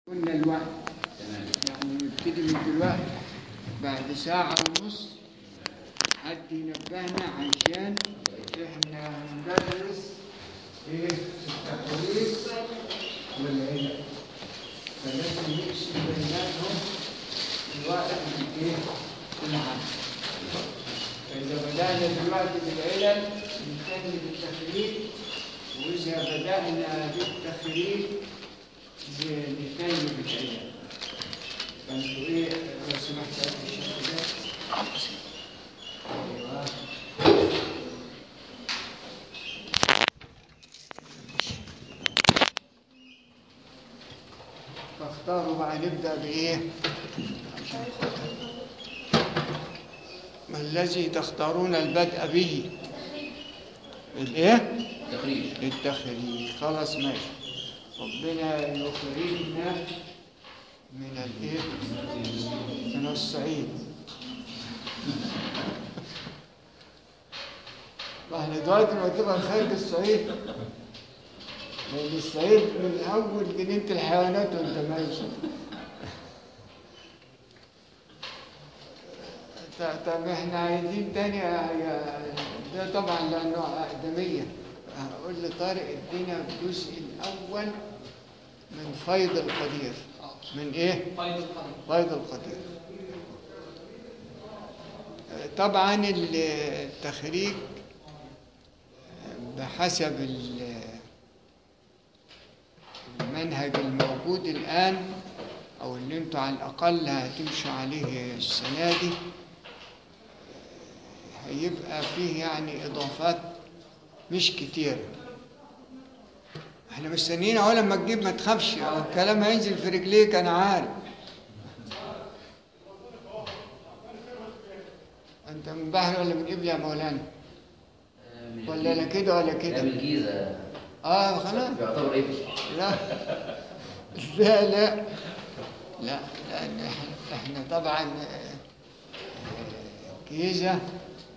قلنا الوقت تمام يعني نبتدي من دلوقتي بعد ساعة ونص حد ينبهنا عشان احنا هندرس ايه التقريب والعلم فلازم نقسم بيناتهم الوقت بالايه؟ بالعدد فإذا بدأنا دلوقتي بالعلل نكمل بالتخريج وإذا بدأنا بالتخريج نكمل بالعلل فانتوا ايه لو سمحت يا أخي الشيخ ده ايوه فاختاروا بقى نبدأ بإيه؟ عشان ما الذي تختارون البدء به؟ الإيه؟ تخريج التخريج خلاص ماشي ربنا يخرجنا من الايه من الصعيد احنا دلوقتي ما تبقى خارج الصعيد لان الصعيد من اول جنينه الحيوانات وانت ماشي ط- طب احنا عايزين تاني يا- ده طبعا لانه اقدميه هقول لطارق ادينا الجزء الاول من فيض القدير من ايه فيض القدير طبعا التخريج بحسب ال- المنهج الموجود الآن أو اللي انتوا على الأقل هتمشوا عليه السنة دي هيبقى فيه يعني إضافات مش كتير احنا مستنيين اهو لما تجيب ما تخافش اهو الكلام هينزل في رجليك انا عارف انت من بحر ولا من قبل يا مولانا ولا لا كده ولا لا من كده الجيزة اه خلاص يعتبر ايه لا لا لا لا لان احنا احنا طبعا آه، آه، جيزه آه،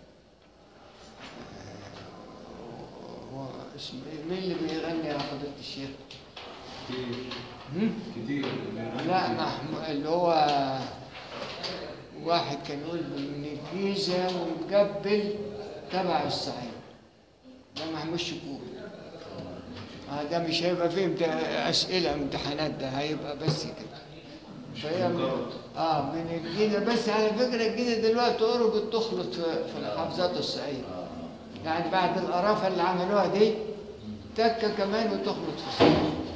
هو اسمه إيه؟ مين اللي بيغني يا فضيله الشيخ؟ هم؟ كتير لا محمود اللي هو واحد كان يقول من الجيزة ومقبل تبع الصعيد ده محمود شكور آه ده مش هيبقى فيه امت- أسئلة امتحانات ده هيبقى بس كده فهي اه من الجيزة بس على فكرة الجيزة دلوقتي قربت تخلط في في محافظات الصعيد يعني بعد القرافة اللي عملوها دي تكة كمان وتخلط في الصعيد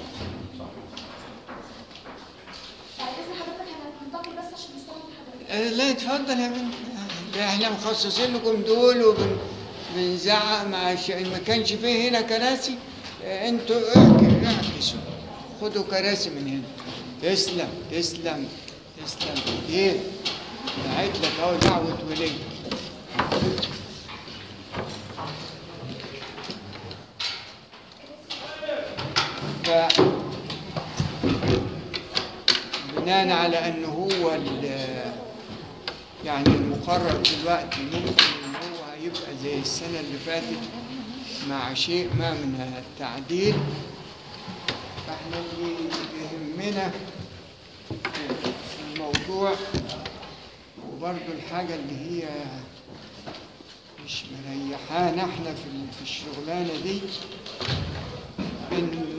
بعد اذن حضرتك احنا هننتقل بس عشان نستوعب حضرتك آه، لا اتفضل يا بنت ده احنا مخصصين لكم دول وبن بنزعق مع ش... ما كانش فيه هنا كراسي آه، انتوا اعك- اعكسوا خدوا كراسي من هنا تسلم تسلم تسلم كتير دعيت لك اهو دعوة ولي ف بناء على انه هو ال- يعني المقرر دلوقتي ممكن ان هو هيبقى زي السنه اللي فاتت مع شيء ما من التعديل فاحنا اللي يهمنا في الموضوع وبرضه الحاجه اللي هي مش مريحانا احنا في ال- في الشغلانه دي ان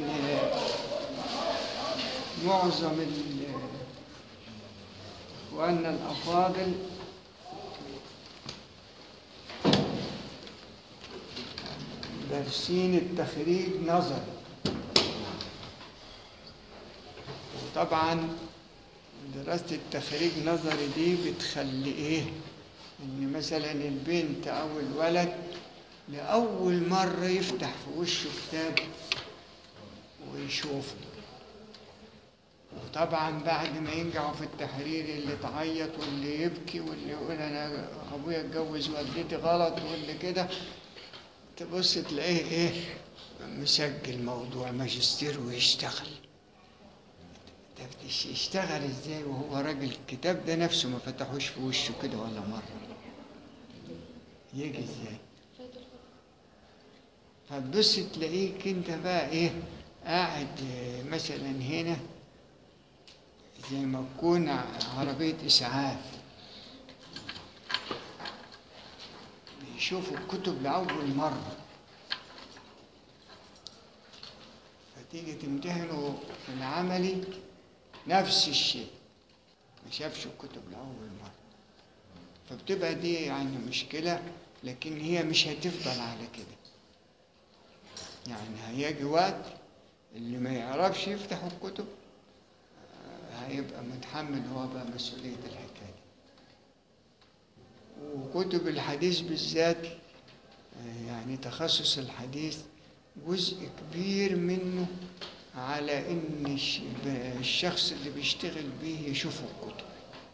معظم ال- اخواننا الافاضل دارسين التخريج نظري طبعا دراسة التخريج نظري دي بتخلي ايه ان مثلا البنت او الولد لأول مرة يفتح في وشه كتاب ويشوفه وطبعا بعد ما ينجحوا في التحرير اللي تعيط واللي يبكي واللي يقول انا ابويا اتجوز والدتي غلط واللي كده تبص تلاقيه ايه مسجل موضوع ماجستير ويشتغل طب يش- يشتغل ازاي وهو راجل الكتاب ده نفسه ما فتحوش في وشه كده ولا مرة يجي ازاي فتبص تلاقيك انت بقى ايه قاعد آه، مثلا هنا زي ما تكون عربية إسعاف بيشوفوا الكتب لأول مرة فتيجي تمتحنه في العملي نفس الشيء ما شافش الكتب لأول مرة فبتبقى دي يعني مشكلة لكن هي مش هتفضل على كده يعني هيجي وقت اللي ما يعرفش يفتح الكتب آه، هيبقى متحمل هو بقى مسؤولية الحكاية وكتب الحديث بالذات آه، يعني تخصص الحديث جزء كبير منه على ان الش- ب- الشخص اللي بيشتغل بيه يشوف الكتب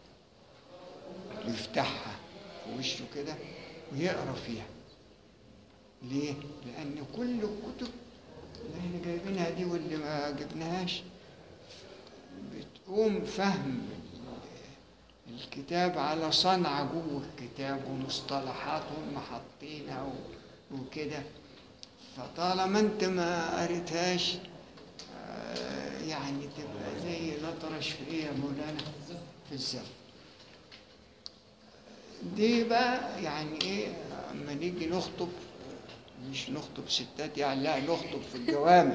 يفتحها في وشه كده ويقرا فيها ليه؟ لأن كل الكتب اللي احنا جايبينها دي واللي ما جبناهاش بتقوم فهم ال- الكتاب على صنعة جوه الكتاب ومصطلحات هم حاطينها و- وكده فطالما انت ما قريتهاش آه، يعني تبقى زي الأطرش في ايه يا مولانا في الزفت دي بقى يعني ايه اما نيجي نخطب مش نخطب ستات يعني لا نخطب في الجوامع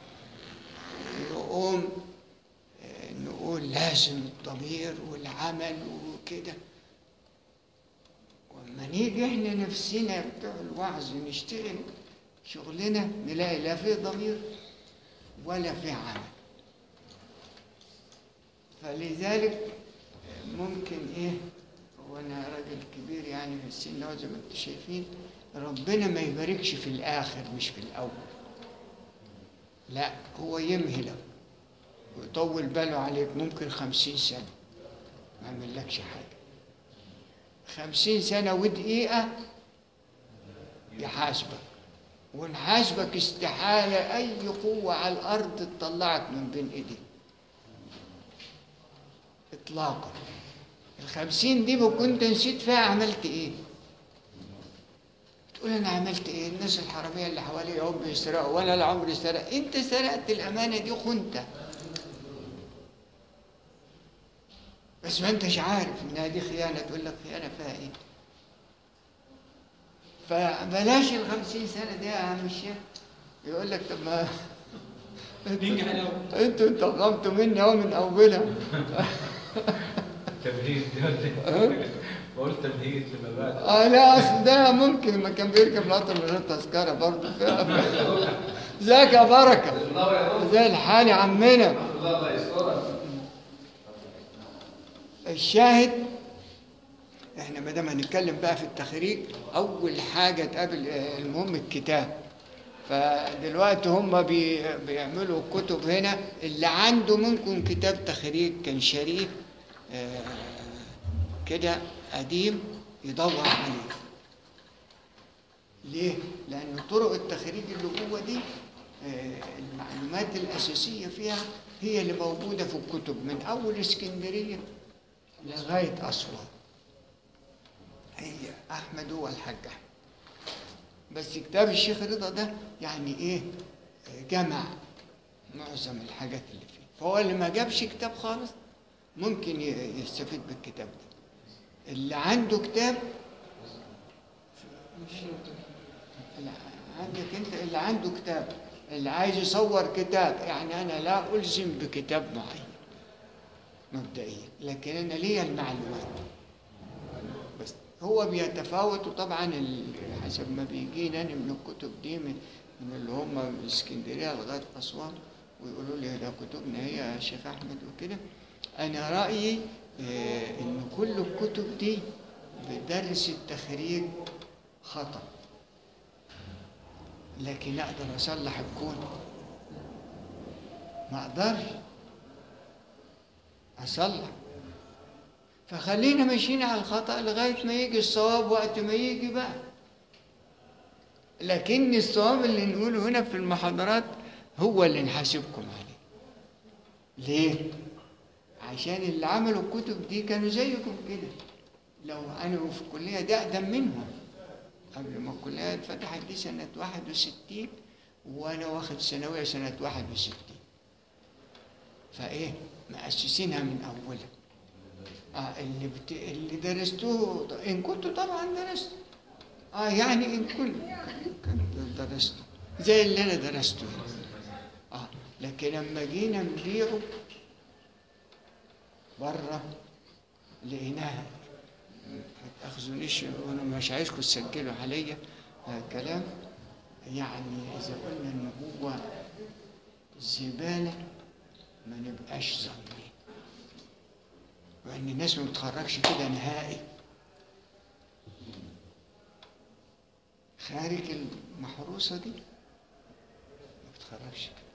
نقوم آه، نقول لازم الضمير والعمل وكده واما نيجي احنا نفسنا بتوع الوعظ نشتغل شغلنا نلاقي لا فيه ضمير ولا فيه عمل فلذلك ممكن ايه وانا راجل كبير يعني في السن أهو زي ما انتم شايفين ربنا ما يباركش في الاخر مش في الاول لا هو يمهلك ويطول باله عليك ممكن خمسين سنة ما يعملكش حاجة خمسين سنة ودقيقة يحاسبك ونحاسبك استحالة أي قوة على الأرض تطلعك من بين إيديك إطلاقا الخمسين دي كنت نسيت فيها عملت إيه تقول أنا عملت إيه الناس الحرامية اللي حواليا هم بيسرقوا وأنا لا عمري سرق أنت سرقت الأمانة دي خنتها بس ما أنتش عارف إنها دي خيانة تقول لك خيانة فيها إيه فبلاش الخمسين سنة دي يا عم الشيخ يقول لك طب ما ننجح الأول. انتوا انتقمتوا مني اهو من اولها تمهيد أه؟ بقول تمهيد لما بعد اه لا اصل ده ممكن ما كان بيركب القطر من غير تذكره برضه ازيك يا بركه زي الحال يا عمنا الشاهد احنا ما دام هنتكلم بقى في التخريج اول حاجه تقابل آه، المهم الكتاب فدلوقتي هم بي بيعملوا كتب هنا اللي عنده منكم كتاب تخريج كان شريف آه، كده قديم يدور عليه ليه؟ لأن طرق التخريج اللي جوه دي آه، المعلومات الأساسية فيها هي اللي موجودة في الكتب من أول اسكندرية لغاية أسوان هي أحمد هو الحاج أحمد بس كتاب الشيخ رضا ده يعني إيه آه، جمع معظم الحاجات اللي فيه فهو اللي ما جابش كتاب خالص ممكن ي- يستفيد بالكتاب ده اللي عنده كتاب مش لا، عندك انت اللي عنده كتاب اللي عايز يصور كتاب يعني انا لا الزم بكتاب معين مبدئيا لكن انا ليا المعلومات بس هو بيتفاوت وطبعا ال- حسب ما بيجينا أنا من الكتب دي من, من اللي هم من اسكندريه لغايه اسوان ويقولوا لي ده كتبنا هي يا شيخ احمد وكده انا رايي آه، ان كل الكتب دي بتدرس التخريج خطأ لكن اقدر اصلح الكون ما اقدرش اصلح فخلينا ماشيين على الخطأ لغاية ما يجي الصواب وقت ما يجي بقى لكن الصواب اللي نقوله هنا في المحاضرات هو اللي نحاسبكم عليه ليه؟ عشان اللي عملوا الكتب دي كانوا زيكم كده لو أنا في الكلية ده أقدم منهم قبل ما الكلية اتفتحت دي سنة 61 وأنا واخد ثانوية سنة 61 فإيه مؤسسينها من أولها آه اللي بت... اللي درستوه إن كنتوا طبعا درستوا آه يعني إن كل كنت درستوا زي اللي أنا درسته آه لكن لما جينا نبيعه بره لقيناها ما تاخذونيش وانا مش عايزكم تسجلوا عليا آه، كلام يعني اذا قلنا ان هو زباله ما نبقاش ظالمين وان الناس ما بتخرجش كده نهائي خارج المحروسه دي ما بتخرجش كده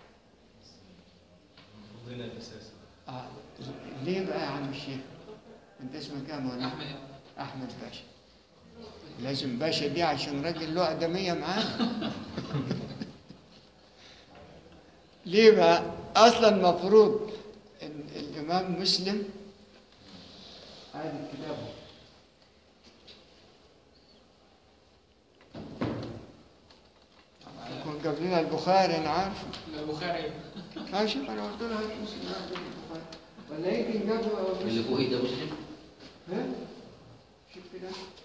فضيلة الأساس آه. ليه بقى يا عم الشيخ؟ انت اسمك ايه يا مولانا؟ أحمد احمد باشا لازم باشا دي عشان راجل له ادميه معاه ليه بقى؟ اصلا مفروض ان الامام مسلم هذه كتابه يكون قبلنا البخاري انا عارفه البخاري ها شوف انا قلت له هات مسلم هات البخاري ولا يمكن قبله اللي فوقيه ده مسلم ها؟ شوف كده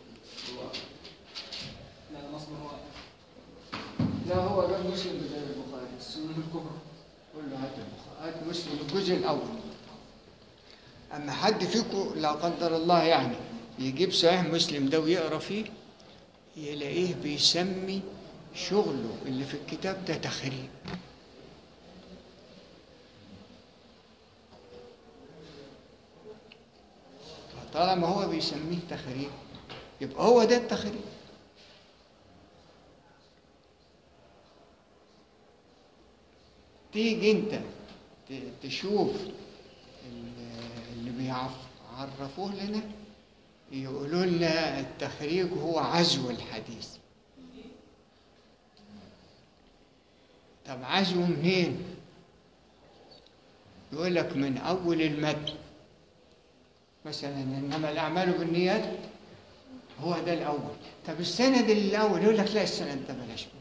لا نصب هو لا هو قال مسلم بدل البخاري السنن الكبرى قول له هات البخاري هات مسلم الجزء الاول اما حد فيكم لا قدر الله يعني يجيب صحيح مسلم ده ويقرا فيه يلاقيه بيسمي شغله اللي في الكتاب ده تخريب طالما هو بيسميه تخريب يبقى هو ده التخريب تيجي انت ت- تشوف ال- اللي بيعرفوه لنا يقولوا لنا التخريج هو عزو الحديث طب عزو منين يقول لك من اول المتن مثلا انما الاعمال بالنيات هو ده الاول طب السند الاول يقول لك لا السند ده بلاش منه.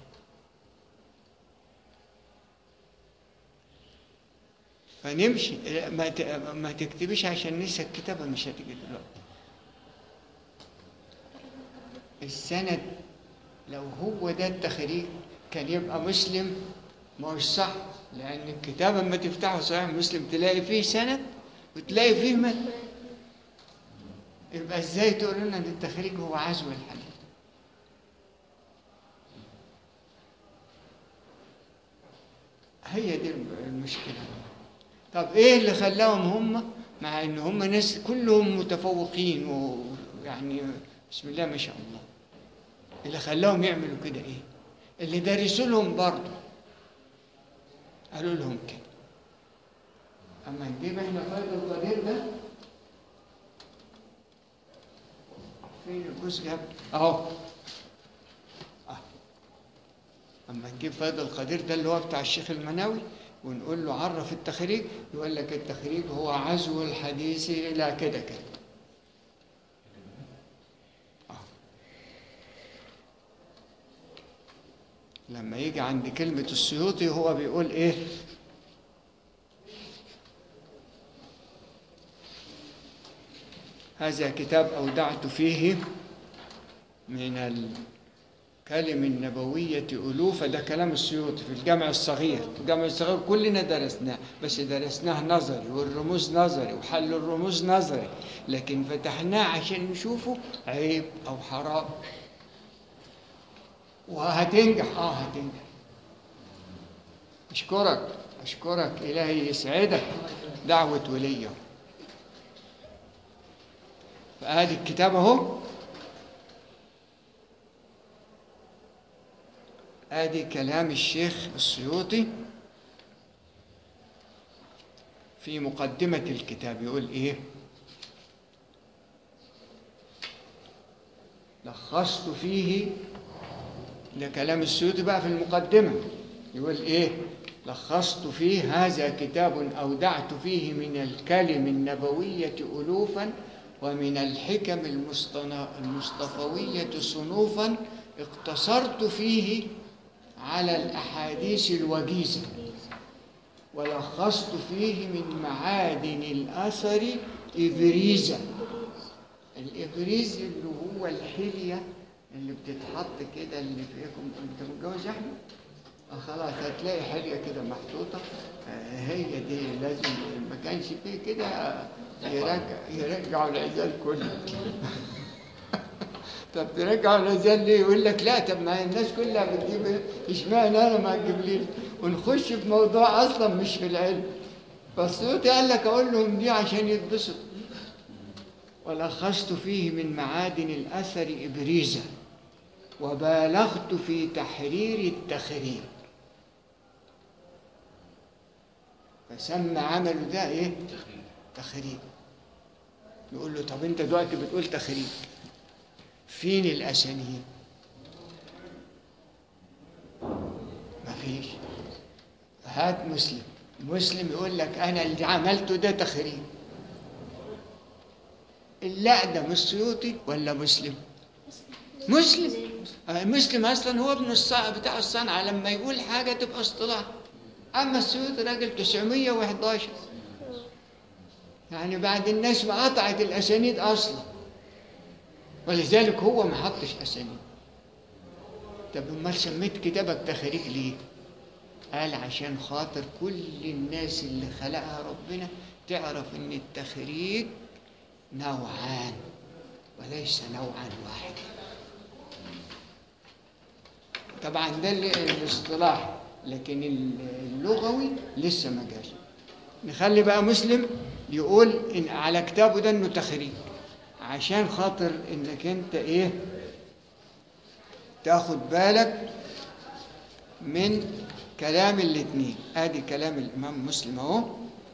فنمشي ما ت- ما تكتبيش عشان لسه الكتابة مش هتيجي دلوقتي السند لو هو ده التخريج كان يبقى مسلم ما هوش صح لأن الكتاب لما تفتحه صحيح مسلم تلاقي فيه سند وتلاقي فيه متن يبقى ازاي تقول لنا ان التخريج هو عزو الحديث هي دي المشكلة طب ايه اللي خلاهم هم مع ان هم ناس كلهم متفوقين ويعني بسم الله ما شاء الله اللي خلاهم يعملوا كده ايه اللي درسوا لهم برضه قالوا لهم كده اما نجيب احنا فايد القدير ده فين الجزء يا ابني؟ اهو اه اما نجيب فايد القدير ده اللي هو بتاع الشيخ المناوي ونقول له عرف التخريج يقول لك التخريج هو عزو الحديث الى كده كده آه. لما يجي عند كلمة السيوطي هو بيقول ايه هذا كتاب أودعت فيه من الكلم النبوية ألوفة ده كلام السيوطي في الجامع الصغير الجامع الصغير كلنا درسناه بس درسناه نظري والرموز نظري وحل الرموز نظري لكن فتحناه عشان نشوفه عيب أو حرام وهتنجح اه هتنجح أشكرك أشكرك إلهي يسعدك دعوة وليه فهذه الكتاب اهو ادي كلام الشيخ السيوطي في مقدمة الكتاب يقول ايه لخصت فيه ده كلام السيوطي بقى في المقدمة يقول ايه لخصت فيه هذا كتاب أودعت فيه من الكلم النبوية ألوفا ومن الحكم المصطنا- المصطفوية صنوفا اقتصرت فيه على الأحاديث الوجيزة ولخصت فيه من معادن الأثر إبريزا الإبريز اللي هو الحلية اللي بتتحط كده اللي فيكم أنت متجوز يا أحمد؟ آه خلاص هتلاقي حلية كده محطوطة آه هي دي لازم ما كانش فيه كده آه، يرجع يرجعوا العزال كله طب ترجعوا العزال ليه؟ يقول لك لا طب ما الناس كلها بتجيب اشمعنى انا ما تجيب لي ونخش في موضوع اصلا مش في العلم فالسيوطي قال لك اقول لهم دي عشان يتبسطوا ولخصت فيه من معادن الاثر ابريزا وبالغت في تحرير التخريج فسمى عمله ده ايه تخريج يقول له طب انت دلوقتي بتقول تخريج فين الاسانيد مفيش هات مسلم مسلم يقول لك انا اللي عملته ده تخريج لا ده مش سيوطي ولا مسلم مسلم آه، مسلم اصلا هو ابن الص... بتاع الصنعه لما يقول حاجه تبقى اصطلاح اما السيوطي راجل 911 يعني بعد الناس ما قطعت الاسانيد اصلا ولذلك هو ما حطش اسانيد طب امال سميت كتابك تخريج ليه قال عشان خاطر كل الناس اللي خلقها ربنا تعرف ان التخريج نوعان وليس نوعا واحدا طبعا ده ال- الاصطلاح لكن اللغوي لسه ما جاش نخلي بقى مسلم يقول إن على كتابه ده انه تخريج عشان خاطر انك انت ايه تاخد بالك من كلام الاتنين ادي كلام الامام مسلم اهو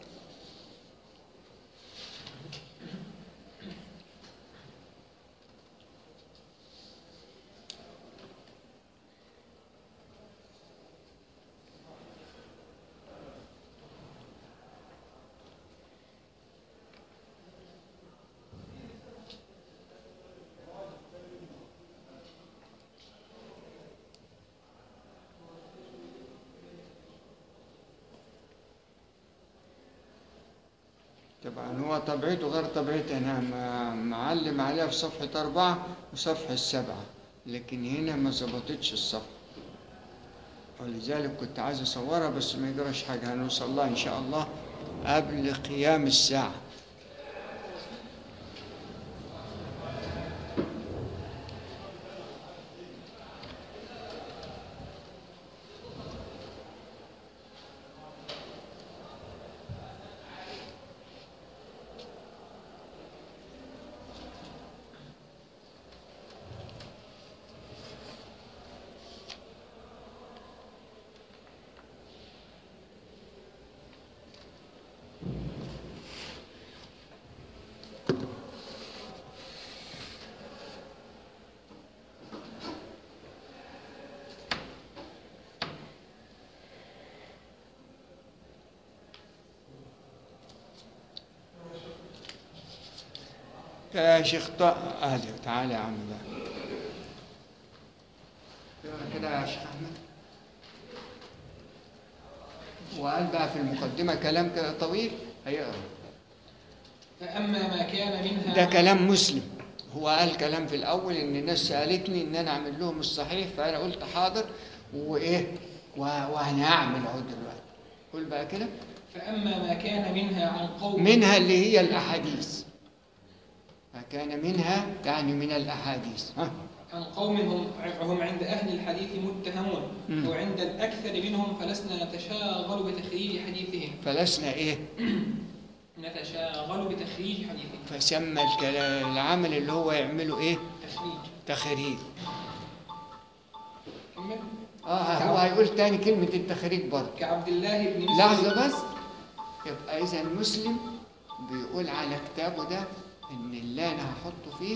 طبعا هو طبيعته غير طبيعتي انا ما- معلم عليها في صفحة أربعة وصفحة سبعة لكن هنا ما ظبطتش الصفحة ولذلك كنت عايز أصورها بس ما يجراش حاجة هنوصل لها إن شاء الله قبل قيام الساعة يا شيخ طه أهلا تعالى يا عم بقى اقرا كده يا شيخ أحمد وقال بقى في المقدمة كلام كده طويل هيقرا فأما ما كان منها ده كلام مسلم هو قال كلام في الأول إن الناس سألتني إن أنا أعمل لهم الصحيح فأنا قلت حاضر وإيه و- وأنا هعمل أهو دلوقتي قول بقى كده فأما ما كان منها عن قوم منها اللي هي الأحاديث فكان منها يعني من الأحاديث ها عن قوم هم هم عند أهل الحديث متهمون مم. وعند الأكثر منهم فلسنا نتشاغل بتخريج حديثهم فلسنا إيه نتشاغل بتخريج حديثهم فسمى الكلا- العمل اللي هو يعمله إيه تخريج تخريج كمل آه هو هيقول تاني كلمة التخريج برضه كعبد الله بن مسلم لحظة بس يبقى إذا المسلم بيقول على كتابه ده إن اللي أنا هحطه فيه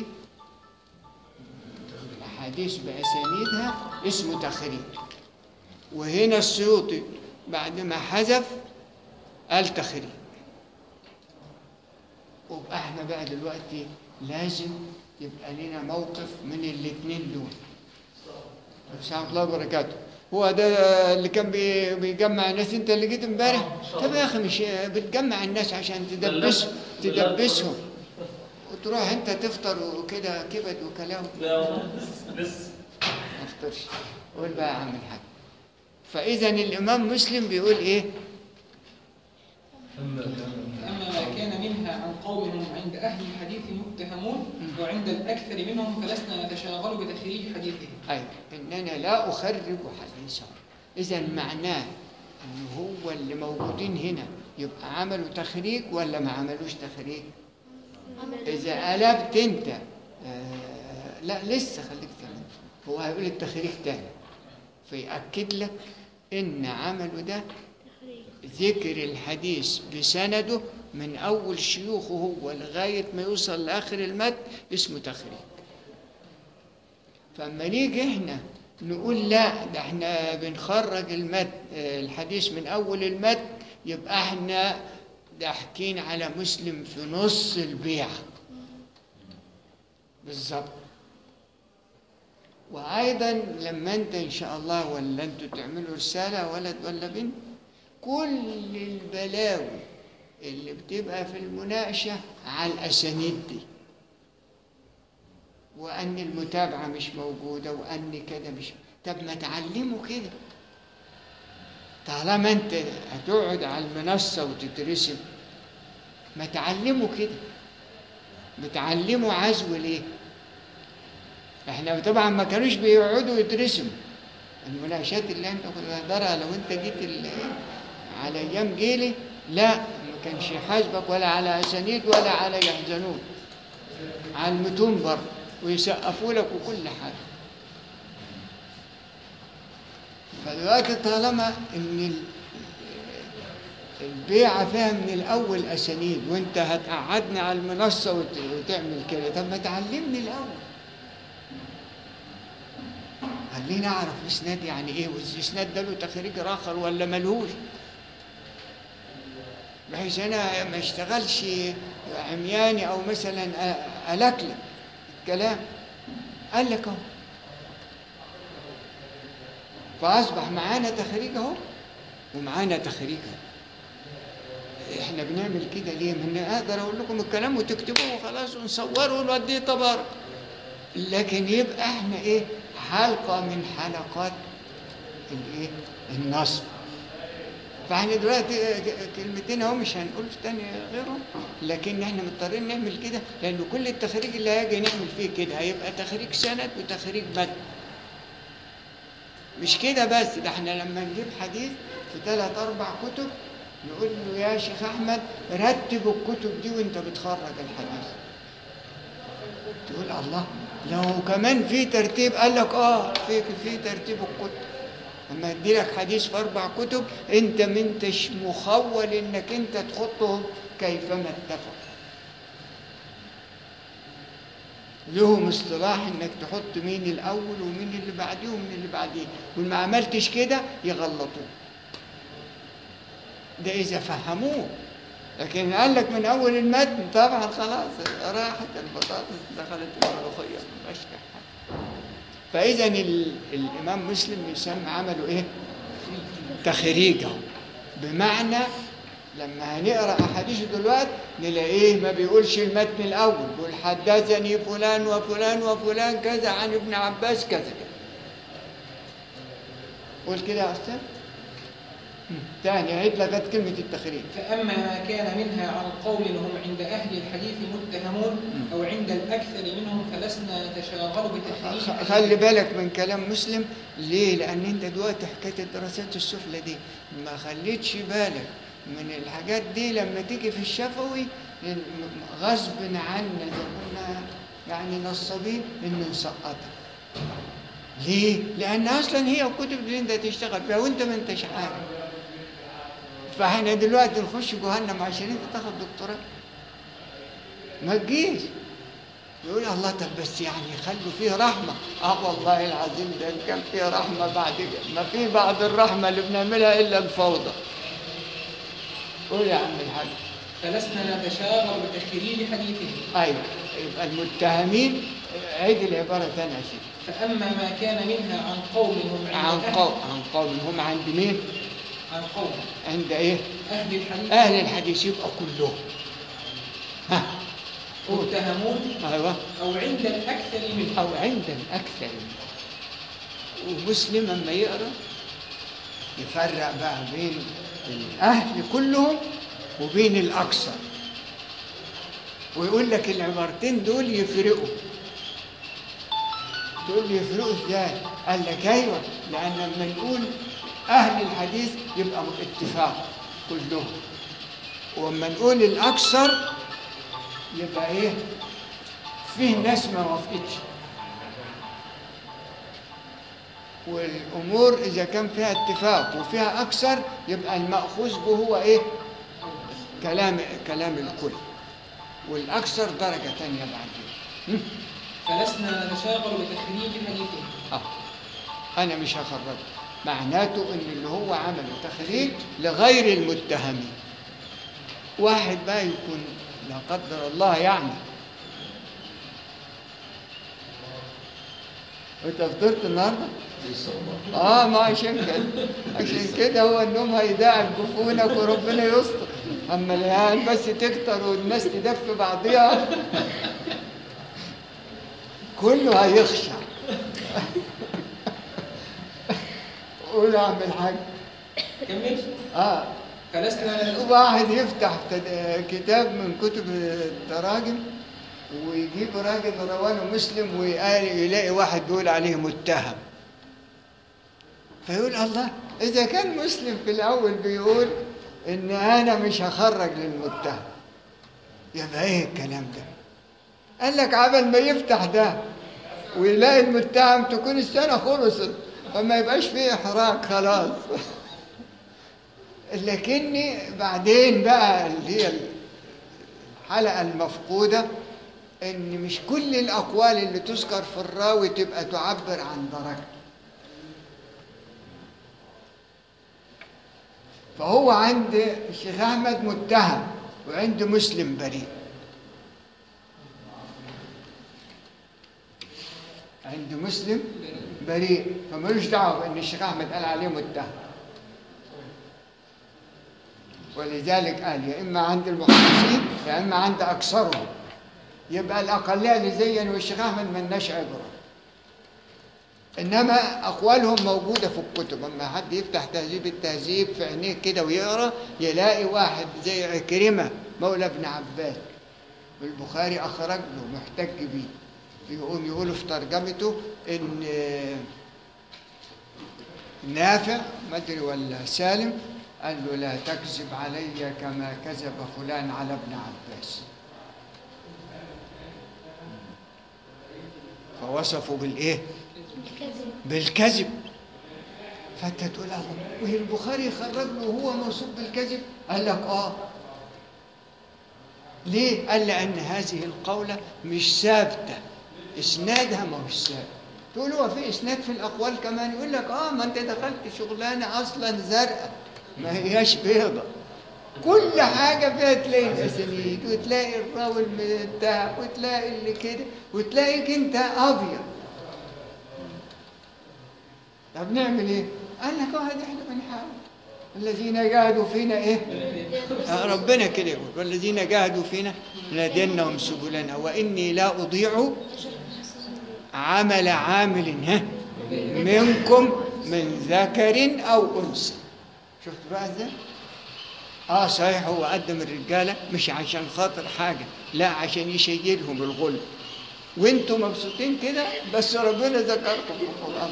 الأحاديث بأسانيدها اسمه تخريج وهنا السيوطي بعد ما حذف قال تخريج ويبقى احنا بقى دلوقتي لازم يبقى لنا موقف من الاثنين دول السلام الله وبركاته هو ده اللي كان بي- بيجمع الناس انت اللي جيت امبارح آه، إن شاء طب الله. يا اخي مش بتجمع الناس عشان بالله- تدبسهم بالله. تدبسهم وتروح انت تفطر وكده كبد وكلام لا والله لسه لسه ما افطرش قول بقى يا عم الحاج فاذا الامام مسلم بيقول ايه أما فأما ما كان منها عن قوم هم عند أهل الحديث متهمون وعند الأكثر منهم فلسنا نتشاغل بتخريج حديثهم أيوة إننا لا أخرج حديثه إذا معناه إن هو اللي موجودين هنا يبقى عملوا تخريج ولا ما عملوش تخريج إذا قلبت أنت آه لا لسه خليك تاني هو هيقول التخريج تاني فيأكد لك إن عمله ده ذكر الحديث بسنده من أول شيوخه هو لغاية ما يوصل لآخر المد اسمه تخريج فاما نيجي احنا نقول لا ده احنا بنخرج المد الحديث من اول المد يبقى احنا ضاحكين على مسلم في نص البيع بالظبط وايضا لما انت ان شاء الله ولا انتوا تعملوا رساله ولد ولا بنت كل البلاوي اللي بتبقى في المناقشه على الاسانيد دي وأن المتابعة مش موجودة وأن كده مش طب ما تعلموا كده طالما أنت هتقعد على المنصة وتترسم ما تعلموا كده بتعلموا عزو ليه احنا طبعا ما كانوش بيقعدوا يترسموا المناقشات اللي انت كنت بتحضرها لو انت جيت ال- على ايام جيلي لا ما كانش حاسبك ولا على اسانيد ولا على يحزنون على المتون برضه ويسقفوا لك وكل حاجه فدلوقتي طالما ان ال- البيعة فيها من الأول أسانيد وأنت هتقعدني على المنصة وت- وتعمل كده طب ما تعلمني الأول خليني أعرف إسناد يعني إيه والإسناد ده له تخريج آخر ولا ملهوش بحيث أنا ما اشتغلش عمياني أو مثلا أ- ألكلك الكلام قال لك أهو فأصبح معانا تخريج أهو ومعانا تخريج أهو احنا بنعمل كده ليه؟ من اقدر اقول لكم الكلام وتكتبوه وخلاص ونصوره ونوديه تبارك لكن يبقى احنا ايه؟ حلقه من حلقات الايه؟ النصب فاحنا دلوقتي كلمتين اهو مش هنقول تاني غيرهم لكن احنا مضطرين نعمل كده لان كل التخريج اللي هيجي نعمل فيه كده هيبقى تخريج سند وتخريج متن مش كده بس ده احنا لما نجيب حديث في ثلاث اربع كتب نقول له يا شيخ احمد رتب الكتب دي وانت بتخرج الحديث تقول الله لو كمان في ترتيب قال لك اه في في ترتيب الكتب اما ادي لك حديث في اربع كتب انت ما انتش مخول انك انت تحطهم كيفما اتفق لهم اصطلاح انك تحط مين الاول ومين اللي بعديه ومين اللي بعديه وما عملتش كده يغلطوك ده اذا فهموه لكن قال لك من اول المتن طبعا خلاص راحت البطاطس دخلت الملوخيه مش حاجه فاذا ال- الامام مسلم يسمى عمله ايه تخريجه بمعنى لما هنقرا احاديثه دلوقتي نلاقيه ما بيقولش المتن الاول بيقول حدثني فلان وفلان وفلان كذا عن ابن عباس كذا قول كده يا استاذ هم، تاني عيد لغايه كلمه التخريج فأما ما كان منها عن قوم هم عند أهل الحديث متهمون أو عند الأكثر منهم فلسنا نتشاغل بتخريج خ- حديثهم. خلي بالك من كلام مسلم ليه لان انت دلوقتي حكايه الدراسات السفلى دي ما خليتش بالك من الحاجات دي لما تيجي في الشفوي م- غصب عنا زي ما قلنا يعني نصابين انه نسقطها ليه؟ لان اصلا هي الكتب اللي انت تشتغل فيها وانت ما انتش عارف فاحنا دلوقتي نخش جهنم عشان انت تاخد دكتوراه ما تجيش يقول الله طب بس يعني خلوا فيه رحمة اه والله العظيم ده إن كان فيه رحمة بعد كده ما في بعد الرحمة اللي بنعملها إلا الفوضى قول يا عم الحاج فلسنا نتشاغل بتخريج حديثهم أيوة يبقى المتهمين عيد العبارة تاني يا شيخ فأما ما كان منها عن قوم هم عند عن أهل قوم عن قوم هم عند مين؟ عن قوم عند ايه؟ أهل الحديث أهل الحديث يبقى كلهم ها متهمون أيوه أو عند الأكثر منهم أو عند الأكثر ومسلم لما يقرأ يفرق بقى بين الأهل كلهم وبين الأكثر ويقول لك العبارتين دول يفرقوا تقول لي يفرقوا ازاي؟ قال لك ايوه لان لما نقول اهل الحديث يبقى اتفاق كلهم واما نقول الاكثر يبقى ايه؟ فيه ناس ما وافقتش والامور اذا كان فيها اتفاق وفيها اكثر يبقى الماخوذ به هو ايه؟ كلام كلام الكل والاكثر درجه ثانيه بعدين هم؟ فلسنا نتشاغل بتخريج حديثهم اه انا مش هخرجه معناته ان اللي هو عمله تخريج لغير المتهمين واحد بقى يكون لا قدر الله يعني انت فطرت النهارده؟ اه ما عشان كده عشان كده هو النوم هيداعب جفونك وربنا يستر اما العيال بس تكتر والناس تدف بعضيها كله هيخشع قول يا عم الحاج كمل اه فلسنا نت- واحد يفتح تد- كتاب من كتب التراجم ويجيب راجل رواه مسلم ويقال- يلاقي واحد بيقول عليه متهم فيقول الله اذا كان مسلم في الاول بيقول ان انا مش هخرج للمتهم يبقى ايه الكلام ده قال لك عبل ما يفتح ده ويلاقي المتهم تكون السنه خلصت فما يبقاش فيه احراج خلاص لكني بعدين بقى اللي هي الحلقة المفقودة إن مش كل الأقوال اللي تذكر في الراوي تبقى تعبر عن درجته فهو عند الشيخ أحمد متهم وعند مسلم بريء عند مسلم بريء فملوش دعوة بأن الشيخ أحمد قال عليه متهم ولذلك قال يا إما عند المحدثين يا إما عند أكثرهم يبقى الأقلية اللي زينا والشيخ أحمد ملناش عبرة إنما أقوالهم موجودة في الكتب أما حد يفتح تهذيب التهذيب في عينيه كده ويقرأ يلاقي واحد زي عكرمة مولى ابن عباس والبخاري أخرج له محتج بيه يقوم يقولوا في ترجمته إن نافع ما ادري ولا سالم قال له لا تكذب علي كما كذب فلان على ابن عباس فوصفوا بالايه الكذب بالكذب فانت تقول الله وهي البخاري خرج له وهو موصوف بالكذب قال لك اه ليه قال لان هذه القوله مش ثابته اسنادها ما هوش ثابت تقول هو في اسناد في الاقوال كمان يقول لك اه ما انت دخلت شغلانه اصلا زرقاء ما هياش بيضه كل حاجه فيها تلاقي الاسانيد وتلاقي الراوي المتهم وتلاقي اللي كده وتلاقيك انت ابيض طب نعمل ايه؟ قال لك واحد احنا بنحاول الذين جاهدوا فينا ايه؟ آه، ربنا كده يقول والذين جاهدوا فينا لدينهم سبلنا واني لا اضيع عمل عامل ها منكم من ذكر او انثى شفت بقى ازاي؟ اه صحيح هو قدم الرجاله مش عشان خاطر حاجه لا عشان يشيلهم الغل وانتم مبسوطين كده بس ربنا ذكركم في القران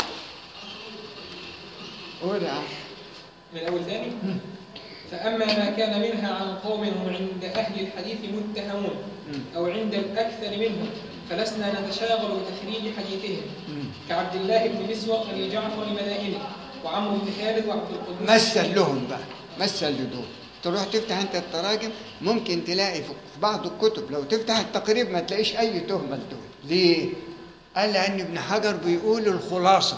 قول يا عم من الأول ثاني فأما ما كان منها عن قوم هم عند أهل الحديث متهمون أو عند الأكثر منهم فلسنا نتشاغل بتخريج حديثهم كعبد الله بن مسوق بن جعفر مدائنه وعمرو بن خالد وعبد القدوس مثل لهم بقى مثل لدول تروح تفتح انت التراجم ممكن تلاقي في بعض الكتب لو تفتح التقريب ما تلاقيش اي تهمه لدول ليه قال لان ابن حجر بيقول الخلاصه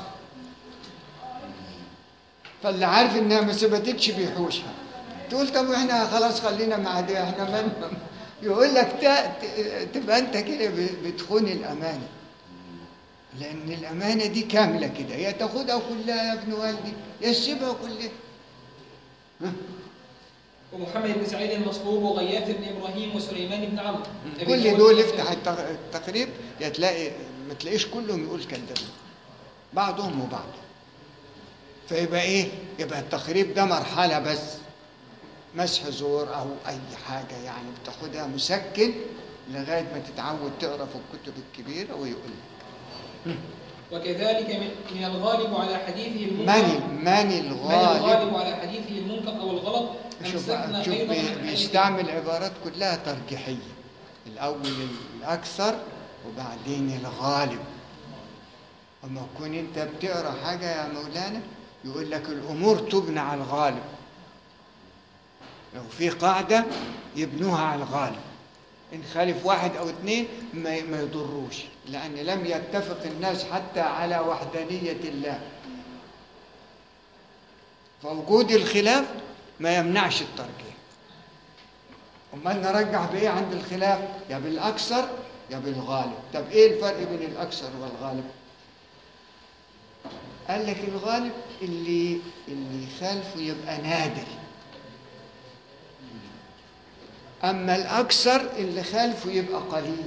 فاللي عارف انها ما ثبتتش بيحوشها تقول طب احنا خلاص خلينا مع دي احنا ما يقول لك تا- ت- تبقى انت كده ب- بتخون الامانه لان الامانه دي كامله كده يا تاخدها كلها يا ابن والدي يا تسيبها كلها ومحمد بن سعيد المصلوب وغياث بن ابراهيم وسليمان بن عمرو أبي كل داود دول بن افتح التق- التقريب يا تلاقي ما تلاقيش كلهم يقول كذابين بعضهم وبعض فيبقى ايه يبقى التقريب ده مرحله بس مسح زور او اي حاجه يعني بتاخدها مسكن لغايه ما تتعود تقرا في الكتب الكبيره ويقول لك وكذلك من- من الغالب على حديثه المنكر من من من الغالب الغالب على حديثه المنكر او الغلط شوف امسكنا شوف ايضا بي- عن حديثه. بيستعمل عبارات كلها ترجيحيه الاول الاكثر وبعدين الغالب اما تكون انت بتقرا حاجه يا مولانا يقول لك الامور تبنى على الغالب لو في قاعده يبنوها على الغالب ان خالف واحد او اثنين ما ما يضروش لان لم يتفق الناس حتى على وحدانيه الله فوجود الخلاف ما يمنعش الترجيح امال نرجح بايه عند الخلاف يا بالاكثر يا بالغالب طب ايه الفرق بين الاكثر والغالب قال لك الغالب اللي اللي يخالفه يبقى نادر اما الاكثر اللي خالفه يبقى قليل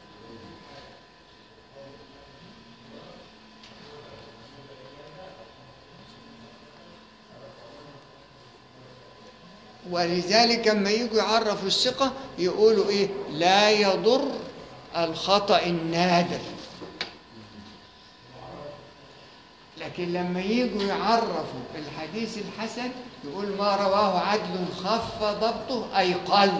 ولذلك لما يجوا يعرفوا الثقة يقولوا إيه لا يضر الخطأ النادر لكن لما يجوا يعرفوا الحديث الحسن يقول ما رواه عدل خف ضبطه أي قل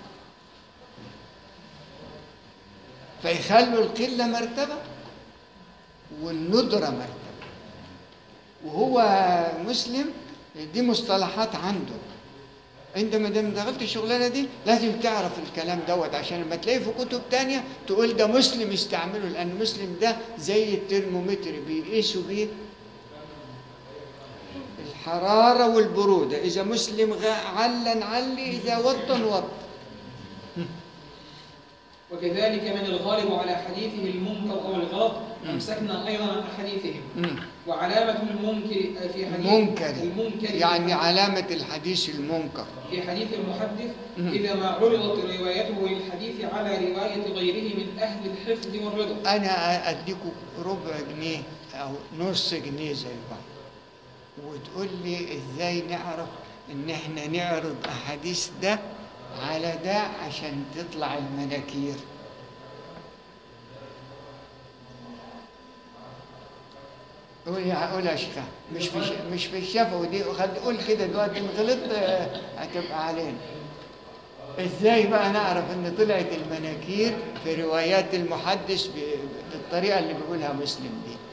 فيخلوا القلة مرتبة والندرة مرتبة وهو مسلم دي مصطلحات عنده انت ما دام دخلت الشغلانه دي لازم تعرف الكلام دوت عشان لما تلاقيه في كتب تانية تقول ده مسلم يستعمله لان مسلم ده زي الترمومتر بيقيسوا بيه الحراره والبروده اذا مسلم غ- علن علي اذا وطن وطن وكذلك من الغالب على حديثه المنكر او الغلط امسكنا ايضا عن حديثهم مم. وعلامه المنكر في حديث منكر المنكر يعني علامه الحديث المنكر في حديث المحدث مم. إذا ما عرضت روايته للحديث على رواية غيره من أهل الحفظ والرضا انا اديكوا ربع جنيه او نص جنيه زي بعض وتقول لي ازاي نعرف ان احنا نعرض احاديث ده على ده عشان تطلع المناكير قول يا قول يا شيخ مش في ش- مش في الشفا ودي خد قول كده دلوقتي ان غلطت آه، هتبقى علينا ازاي بقى نعرف ان طلعت المناكير في روايات المحدث ب- بالطريقه اللي بيقولها مسلم دي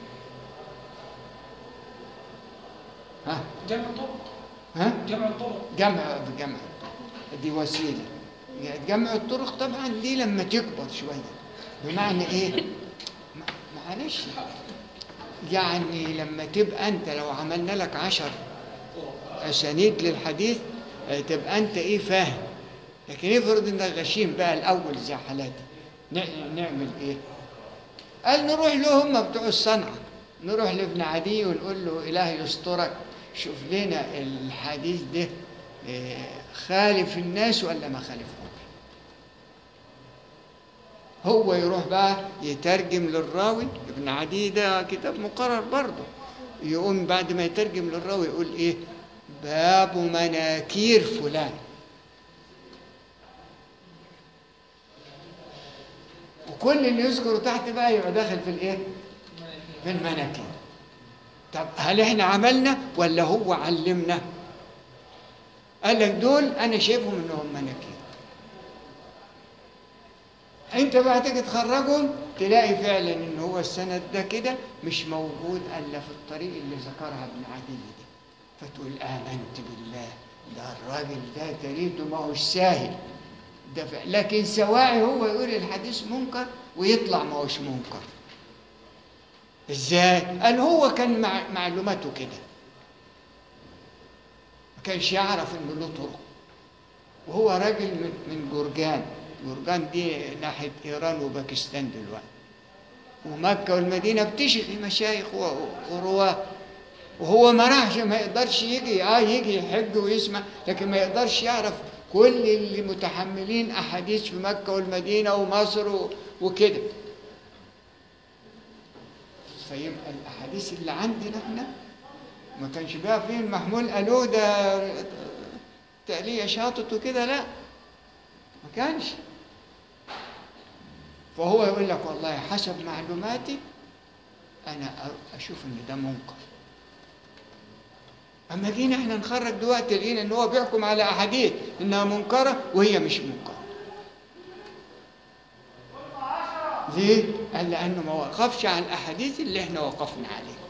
ها جمع طرق ها جمع الطرق جمع بجمع دي وسيله يعني جمع الطرق طبعا دي لما تكبر شويه بمعنى ايه ما- معلش يعني لما تبقى انت لو عملنا لك عشر اسانيد للحديث آه، تبقى انت ايه فاهم لكن افرض انك غشيم بقى الاول زي حالاتي نع- نعمل ايه قال نروح له هم بتوع الصنعه نروح لابن عدي ونقول له اله يسترك شوف لنا الحديث ده آه، خالف الناس ولا ما خالفهمش هو يروح بقى يترجم للراوي ابن عدي ده كتاب مقرر برضه يقوم بعد ما يترجم للراوي يقول ايه باب مناكير فلان وكل اللي يذكره تحت بقى يبقى داخل في الايه في المناكير طب هل احنا عملنا ولا هو علمنا قال لك دول انا شايفهم انهم مناكير انت بقى تيجي تخرجهم تلاقي فعلا ان هو السند ده كده مش موجود الا في الطريق اللي ذكرها ابن عدي ده فتقول امنت بالله ده الراجل ده تريده ما هوش ساهل ده ف... لكن سواعي هو يقول الحديث منكر ويطلع ما هوش منكر ازاي قال هو كان مع... معلوماته كده ما كانش يعرف انه له طرق وهو راجل من من جرجان جرجان دي ناحية إيران وباكستان دلوقتي ومكة والمدينة بتشغي مشايخ و- ورواه وهو ما راحش ما يقدرش يجي اه يجي يحج ويسمع لكن ما يقدرش يعرف كل اللي متحملين احاديث في مكة والمدينة ومصر و- وكده فيبقى الاحاديث اللي عندنا احنا ما كانش بقى فيه المحمول قالوه ده تقلية شاطط وكده لا ما كانش فهو يقول لك والله حسب معلوماتي انا أ- اشوف ان ده منكر اما جينا احنا نخرج دلوقتي لقينا ان هو بيحكم على احاديث انها منكره وهي مش منكره ليه؟ قال لانه ما وقفش على الاحاديث اللي احنا وقفنا عليها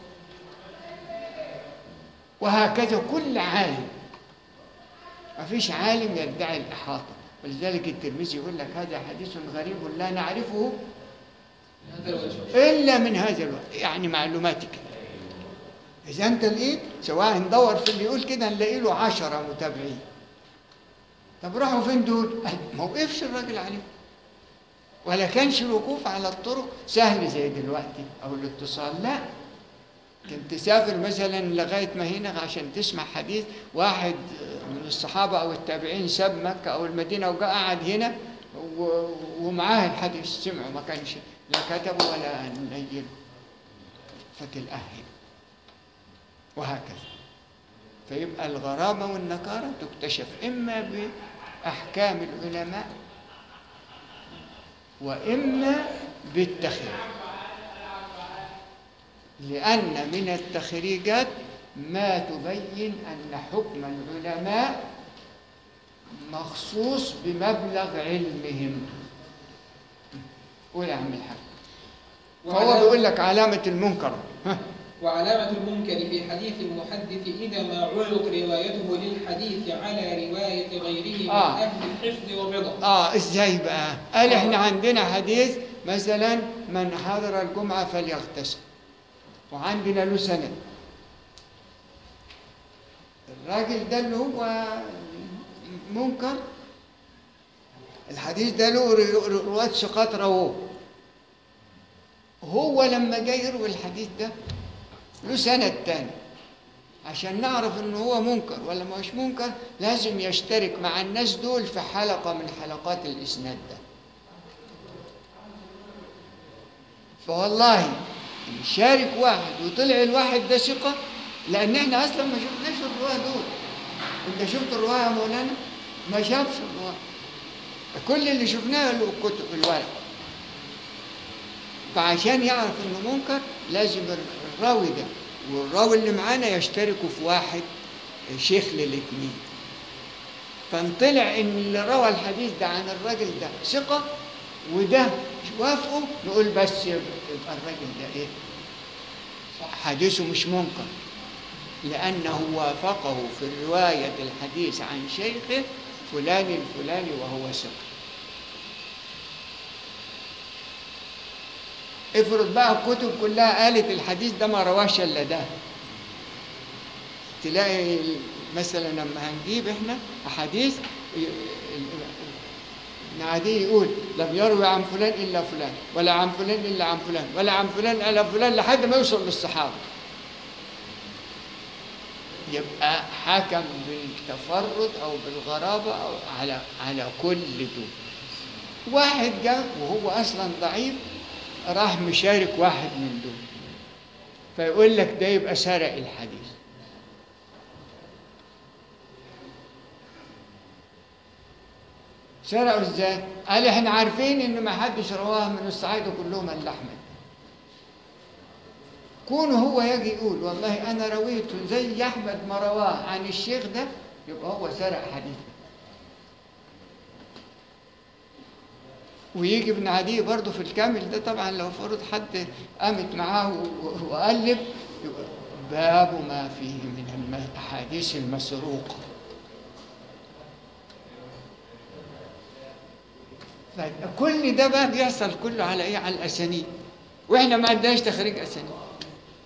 وهكذا كل عالم ما فيش عالم يدعي الإحاطة ولذلك الترمذي يقول لك هذا حديث غريب لا نعرفه هذا الوجه إلا من هذا الوقت يعني معلوماتك إذا أنت لقيت سواء ندور في اللي يقول كده نلاقي له عشرة متابعين طب راحوا فين دول؟ قال ما وقفش الراجل عليهم ولا كانش الوقوف على الطرق سهل زي دلوقتي أو الاتصال لا كنت تسافر مثلا لغاية ما هنا عشان تسمع حديث واحد من الصحابة أو التابعين ساب مكة أو المدينة وجاء قعد هنا و- ومعاه الحديث سمعه ما كانش لا كتبه ولا نيله فتلأهل وهكذا فيبقى الغرابة والنكارة تكتشف إما بأحكام العلماء وإما بالتخريج لأن من التخريجات ما تبين أن حكم العلماء مخصوص بمبلغ علمهم قول يا عم الحاج فهو وعلامة- بيقول لك علامة المنكر ها وعلامة المنكر في حديث المحدث إذا ما عرض روايته للحديث على رواية غيره من آه. أهل الحفظ والرضا اه ازاي بقى قال احنا عندنا حديث مثلا من حضر الجمعة فليغتسل وعندنا له سند الراجل ده اللي هو منكر الحديث ده له ر- ر- رواة ثقات رووه هو لما جاي يروي الحديث ده له سند تاني عشان نعرف ان هو منكر ولا مش منكر لازم يشترك مع الناس دول في حلقة من حلقات الإسناد ده فوالله إن شارك واحد وطلع الواحد ده ثقة لأن احنا أصلا ما شفناش الرواة دول أنت شفت الرواة يا مولانا؟ ما شافش الرواة كل اللي شفناه له الكتب الورق فعشان يعرف انه منكر لازم الراوي ده والراوي اللي معانا يشتركوا في واحد شيخ للاثنين فنطلع ان اللي روى الحديث ده عن الراجل ده ثقه وده وافقه نقول بس يبقى يبقى الراجل ده ايه حديثه مش منكر لانه وافقه في روايه الحديث عن شيخه فلان الفلاني وهو ثقه افرض بقى الكتب كلها قالت الحديث ده ما رواش الا ده تلاقي مثلا لما هنجيب احنا احاديث نعدي يقول لم يروي عن فلان الا فلان ولا عن فلان الا عن فلان ولا عن فلان الا فلان لحد ما يوصل للصحابه يبقى حكم بالتفرد او بالغرابه أو على على كل دول واحد جاء وهو اصلا ضعيف راح مشارك واحد من دول فيقول لك ده يبقى سرق الحديث سرقوا ازاي؟ قال احنا عارفين ان ما حدش رواه من الصعايدة كلهم الا احمد كونه هو يجي يقول والله انا رويته زي احمد ما رواه عن الشيخ ده يبقى هو سرق حديث ويجي ابن عدي برضه في الكامل ده طبعا لو فرض حد قامت معاه و- و- وقلب يبقى باب ما فيه من الاحاديث المسروقه فكل ده بقى بيحصل كله على ايه على الاسانيد واحنا ما عندناش تخريج اسانيد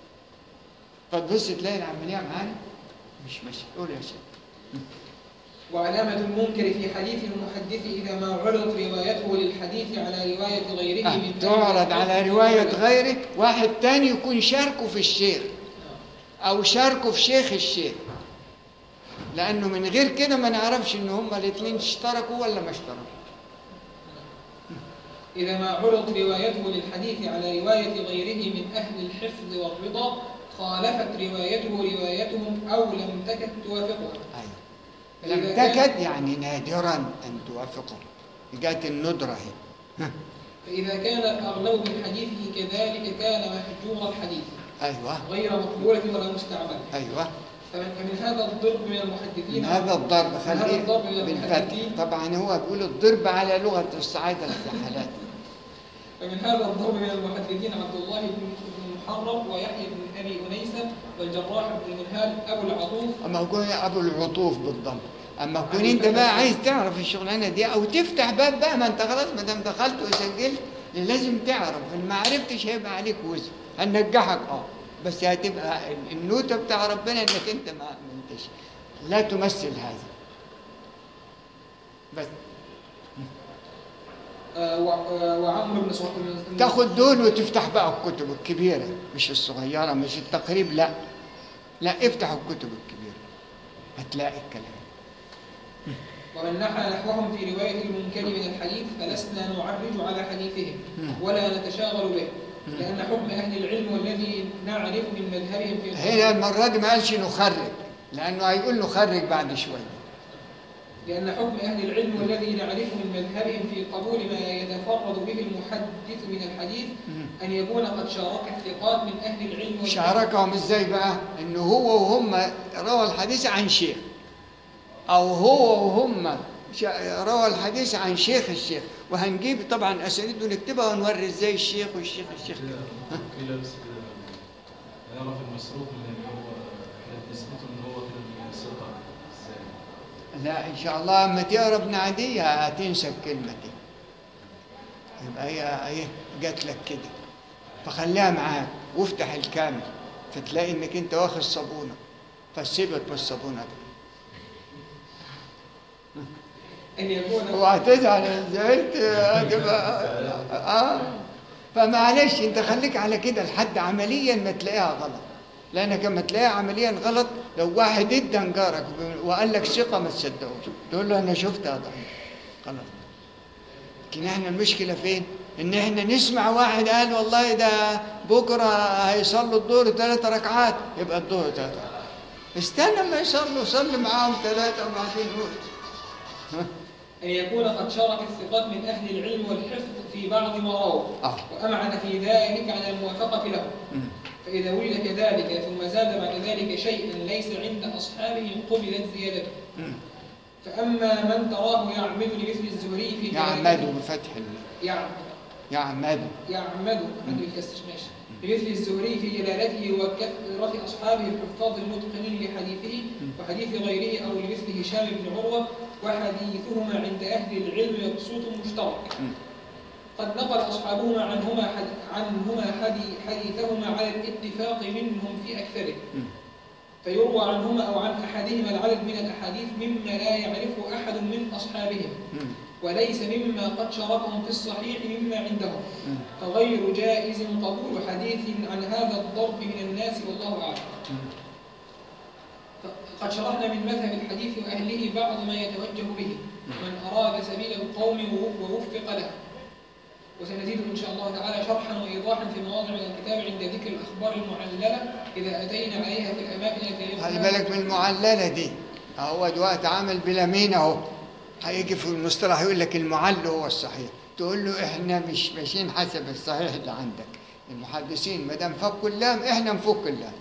فتبص تلاقي العمليه معانا مش ماشيه قول يا شيخ وعلامة المنكر في حديث المحدث إذا ما عرضت روايته للحديث على رواية غيره آه، من أهل تعرض على الحديث رواية وغيره. غيره واحد تاني يكون شاركه في الشيخ أو شاركه في شيخ الشيخ لأنه من غير كده ما نعرفش إن هما الاتنين اشتركوا ولا ما اشتركوا إذا ما عرضت روايته للحديث على رواية غيره من أهل الحفظ والرضا خالفت روايته روايتهم أو لم تكد توافقها أيوة. فإذا لم كان- تكد يعني نادرا أن توافقه جات الندرة هنا فإذا كان أغلب من حديثه كذلك كان محجور الحديث أيوة غير مقبولة ولا مستعملة أيوة فمن فمن هذا الضرب من من المحدثين هذا الضرب من هذا خليه الضرب من بالفتح المحدثين طبعا هو بيقول الضرب على لغة الصعايدة الزحلات فمن هذا الضرب من المحدثين عبد الله بن بن محرر ويحيى بن ابي انيسه والجراح بن المنهال ابو العطوف اما يكون ابو العطوف بالضم اما تكون انت بقى عايز تعرف الشغلانه دي او تفتح باب بقى ما انت خلاص ما دام دخلت وسجلت لازم تعرف ان ما عرفتش هيبقى عليك وزن هننجحك اه بس هتبقى النوته بتاع ربنا انك انت ما ما انتش لا تمثل هذا بس آه، وع- آه، وعمرو بن صهيب بن- تاخد دول وتفتح بقى الكتب الكبيره مش الصغيره مش التقريب لا لا افتح الكتب الكبيره هتلاقي الكلام ومن نحى نحوهم في روايه المنكر من الحديث فلسنا نعرج على حديثهم مم. ولا نتشاغل به لان حكم اهل العلم والذي نعرف من مذهبهم في هنا المرة دي ما قالش نخرج لأنه هيقول نخرج بعد شوية لأن حكم أهل العلم والذي نعرفه من مذهبهم في قبول ما يتفرد به المحدث من الحديث أن يكون قد شارك الثقات من أهل العلم والحديث شاركهم ازاي بقى؟ إنه هو وهم روى الحديث عن شيخ أو هو وهم شا- روى الحديث عن شيخ الشيخ وهنجيب طبعا أسانيد ونكتبها ونوري ازاي الشيخ والشيخ الشيخ كده كده بس كده هنعرف المسروق من اللي هو احنا بنثبته ان هو كده ثقه ازاي لا إن شاء الله أما تقرا ابن عدي هتنسى الكلمة دي يبقى هي هي جات لك كده فخليها معاك وافتح الكامل فتلاقي إنك أنت واخد صابونة فسيبك بالصابونة دي أن يكون اوعى تزعل إن زعلت هتبقى اه فمعلش انت خليك على كده لحد عمليا ما تلاقيها غلط لانك لما تلاقيها عمليا غلط لو واحد ادى نجارك وقال لك ثقه ما تصدقوش تقول له انا شفتها ضعيف غلط لكن احنا المشكله فين؟ ان احنا نسمع واحد قال والله ده بكره هيصلوا الظهر ثلاث ركعات يبقى الظهر ثلاث ركعات استنى ما يصلوا صلي معاهم ثلاثه وبعدين قول ها؟ أن يكون قد شارك الثقات من أهل العلم والحفظ في بعض ما رووا آه. وأمعن في ذلك على الموافقة له مم. فإذا وجد كذلك ثم زاد بعد ذلك شيئا ليس عند أصحابه قبلت زيادته مم. فأما من تراه يعمد لمثل الزهري في يعمد بفتح ال- يعمد يعمد يعمد عند الكسر ماشي بمثل الزهري في جلالته وكثرة أصحابه الحفاظ المتقنين لحديثه وحديث غيره أو لمثل هشام بن عروة وحديثهما عند أهل العلم مبسوط مشترك مم. قد نقل أصحابهما عنهما حد عنهما حدي حديثهما على الاتفاق منهم في أكثره مم. فيروى عنهما أو عن أحدهما العدد من الأحاديث مما لا يعرفه أحد من أصحابهم مم. وليس مما قد شركهم في الصحيح مما عندهم مم. فغير جائز قبول حديث عن هذا الضرب من الناس والله أعلم مم. قد شرحنا من مذهب الحديث وأهله بعض ما يتوجه به من أراد سبيل القوم ووفق له وسنزيد إن شاء الله تعالى شرحا وإيضاحا في مواضع من الكتاب عند ذكر الأخبار المعللة إذا أتينا عليها في الأماكن التي خلي بالك من المعللة دي هو دلوقتي عامل بلامين اهو هيجي في المصطلح يقول لك المعل هو الصحيح تقول له احنا مش ماشيين حسب الصحيح اللي عندك المحدثين ما دام فكوا اللام احنا نفك اللام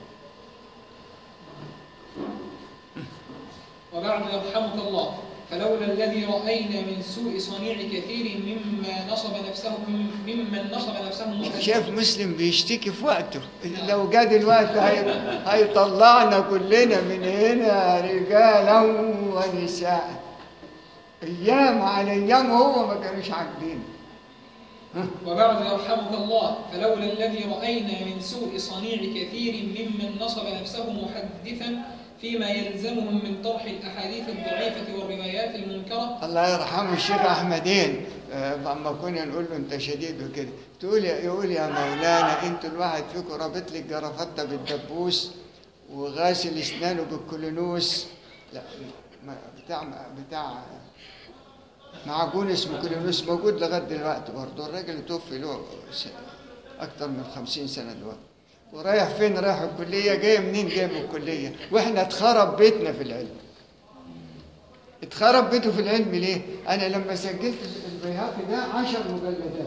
وبعد يرحمك الله فلولا الذي رأينا من سوء صنيع كثير مما نصب نفسه ممن نصب نفسه محدثا شاف مسلم بيشتكي في وقته لو جه دلوقتي هي- هيطلعنا كلنا من هنا رجالا ونساء ايام على ايام هو ما كانوش عاجبين وبعد يرحمك الله فلولا الذي رأينا من سوء صنيع كثير ممن نصب نفسه محدثا فيما يلزمهم من طرح الأحاديث الضعيفة والروايات المنكرة الله يرحمه الشيخ احمدين آه، لما كنا نقول له انت شديد وكده تقول يا يقول يا مولانا انتوا الواحد فيكم رابط لي الجرافته بالدبوس وغاسل اسنانه بالكولونوس لا ما- بتاع بتاع معجون اسمه كولونوس موجود لغايه دلوقتي برضه الراجل توفي له س- اكتر من خمسين سنه دلوقتي ورايح فين رايح الكليه جاي منين جاي من الكليه واحنا اتخرب بيتنا في العلم اتخرب بيته في العلم ليه؟ أنا لما سجلت البيهقي ده عشر مجلدات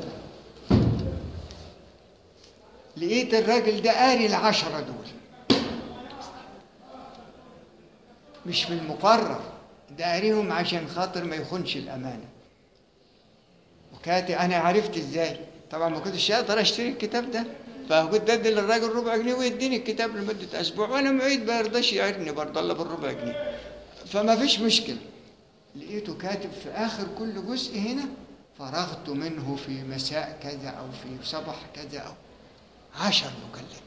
لقيت الراجل ده قاري العشرة دول مش في المقرر ده قاريهم عشان خاطر ما يخونش الأمانة وكاتي أنا عرفت إزاي طبعا ما كنتش أقدر أشتري الكتاب ده فكنت أدي للراجل ربع جنيه ويديني الكتاب لمدة أسبوع وأنا معيد ما يرضاش يعيرني برضه إلا بالربع جنيه فما فيش مشكلة لقيته كاتب في آخر كل جزء هنا فرغت منه في مساء كذا أو في صباح كذا أو عشر مجلدات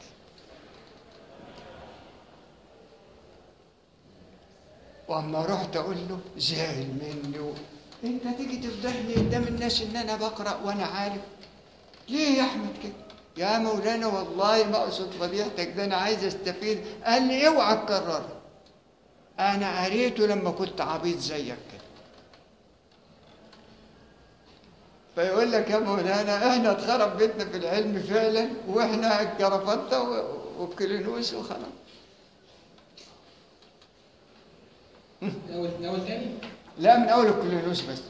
وأما رحت أقول له زعل مني و... أنت تيجي تفضحني قدام الناس إن أنا بقرأ وأنا عارف ليه يا أحمد كده؟ يا مولانا والله ما أقصد فضيحتك ده أنا عايز أستفيد قال لي اوعى تكررها أنا قريته لما كنت عبيط زيك كده فيقول لك يا مولانا احنا اتخرب بيتنا في العلم فعلا واحنا الجرافطه و- والكلينوس وخلاص الأول الأول تاني لا من اول الكلينوس بس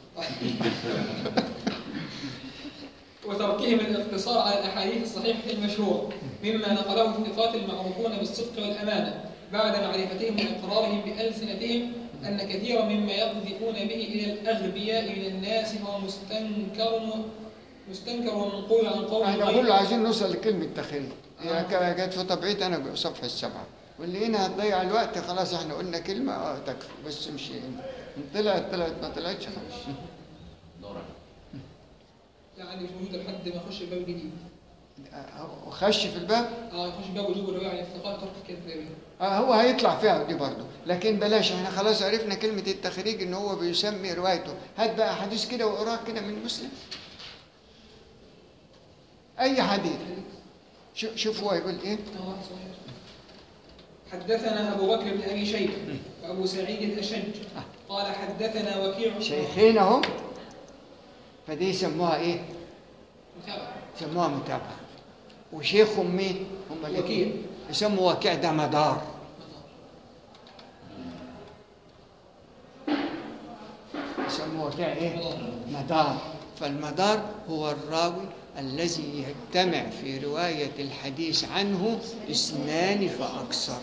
وتركهم الاقتصار على الأحاديث الصحيحة المشهورة مما نقله الثقات المعروفون بالصدق والأمانة بعد معرفتهم وإقرارهم بألسنتهم أن كثيرا مما يقذفون به إلى الأغبياء من الناس هو مستنكر مستنكر ومنقول عن قول احنا غير كله عايزين نوصل لكلمه تخريج هي آه. كا- كانت في طبيعتي انا صفحه السبعه واللي هنا هتضيع الوقت خلاص احنا قلنا كلمه اه تكفي بس مش ان طلعت طلعت ما طلعتش خلاص لا عندي مش موجودة لحد ما أخش الباب الجديد آه، وخش في الباب اه يخش باب وجوب الرواية عن الثقات ترك كده في آه، هو هيطلع فيها دي برضه لكن بلاش احنا خلاص عرفنا كلمة التخريج ان هو بيسمي روايته هات بقى حديث كده واقراه كده من مسلم اي حديث شوف شوف هو يقول ايه آه، واحد صحيح. حدثنا أبو بكر بن أبي شيبة وأبو سعيد الأشج قال حدثنا وكيع شيخين اهم فدي يسموها ايه متابعة. يسموها متابعة وشيخهم مين هم اللي وكيع. يسموا وكيع ده مدار يسموه وكيع ايه مدار فالمدار هو الراوي الذي يجتمع في رواية الحديث عنه اثنان فأكثر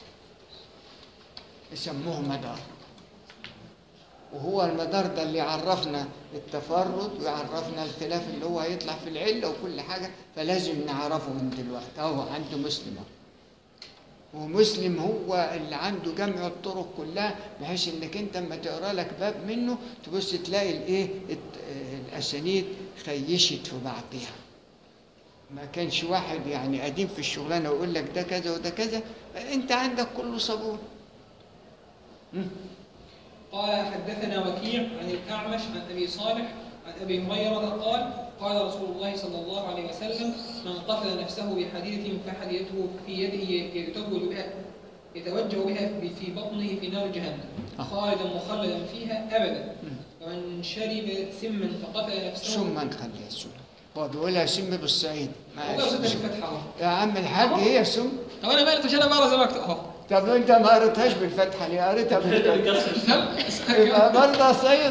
يسموه مدار وهو المدار ده اللي يعرفنا التفرد ويعرفنا الخلاف اللي هو هيطلع في العلة وكل حاجة فلازم نعرفه من دلوقتي هو عنده مسلم أهو. ومسلم هو اللي عنده جمع الطرق كلها بحيث انك انت لما تقرا لك باب منه تبص تلاقي الايه الت- الاسانيد خيشت في بعضها ما كانش واحد يعني قديم في الشغلانه ويقول لك ده كذا وده كذا انت عندك كله صابون مم. قال حدثنا وكيع عن الأعمش عن أبي صالح عن أبي هريرة قال قال رسول الله صلى الله عليه وسلم من قتل نفسه بحديدة فحديدته في يده يتوج بها يتوجه بها في بطنه في نار جهنم آه. خالدا مخلدا فيها أبدا ومن شرب سما فقتل نفسه ثم نخليها سم هو بيقولها سم بالصعيد هو قصدك معلش. الفتحة أهو يا عم الحاج هي سم طب أنا مالك عشان أنا بقرا زي ما أكتب أهو طب انت ما قريتهاش بالفتحه ليه قريتها بالفتحه يبقى برضه صيد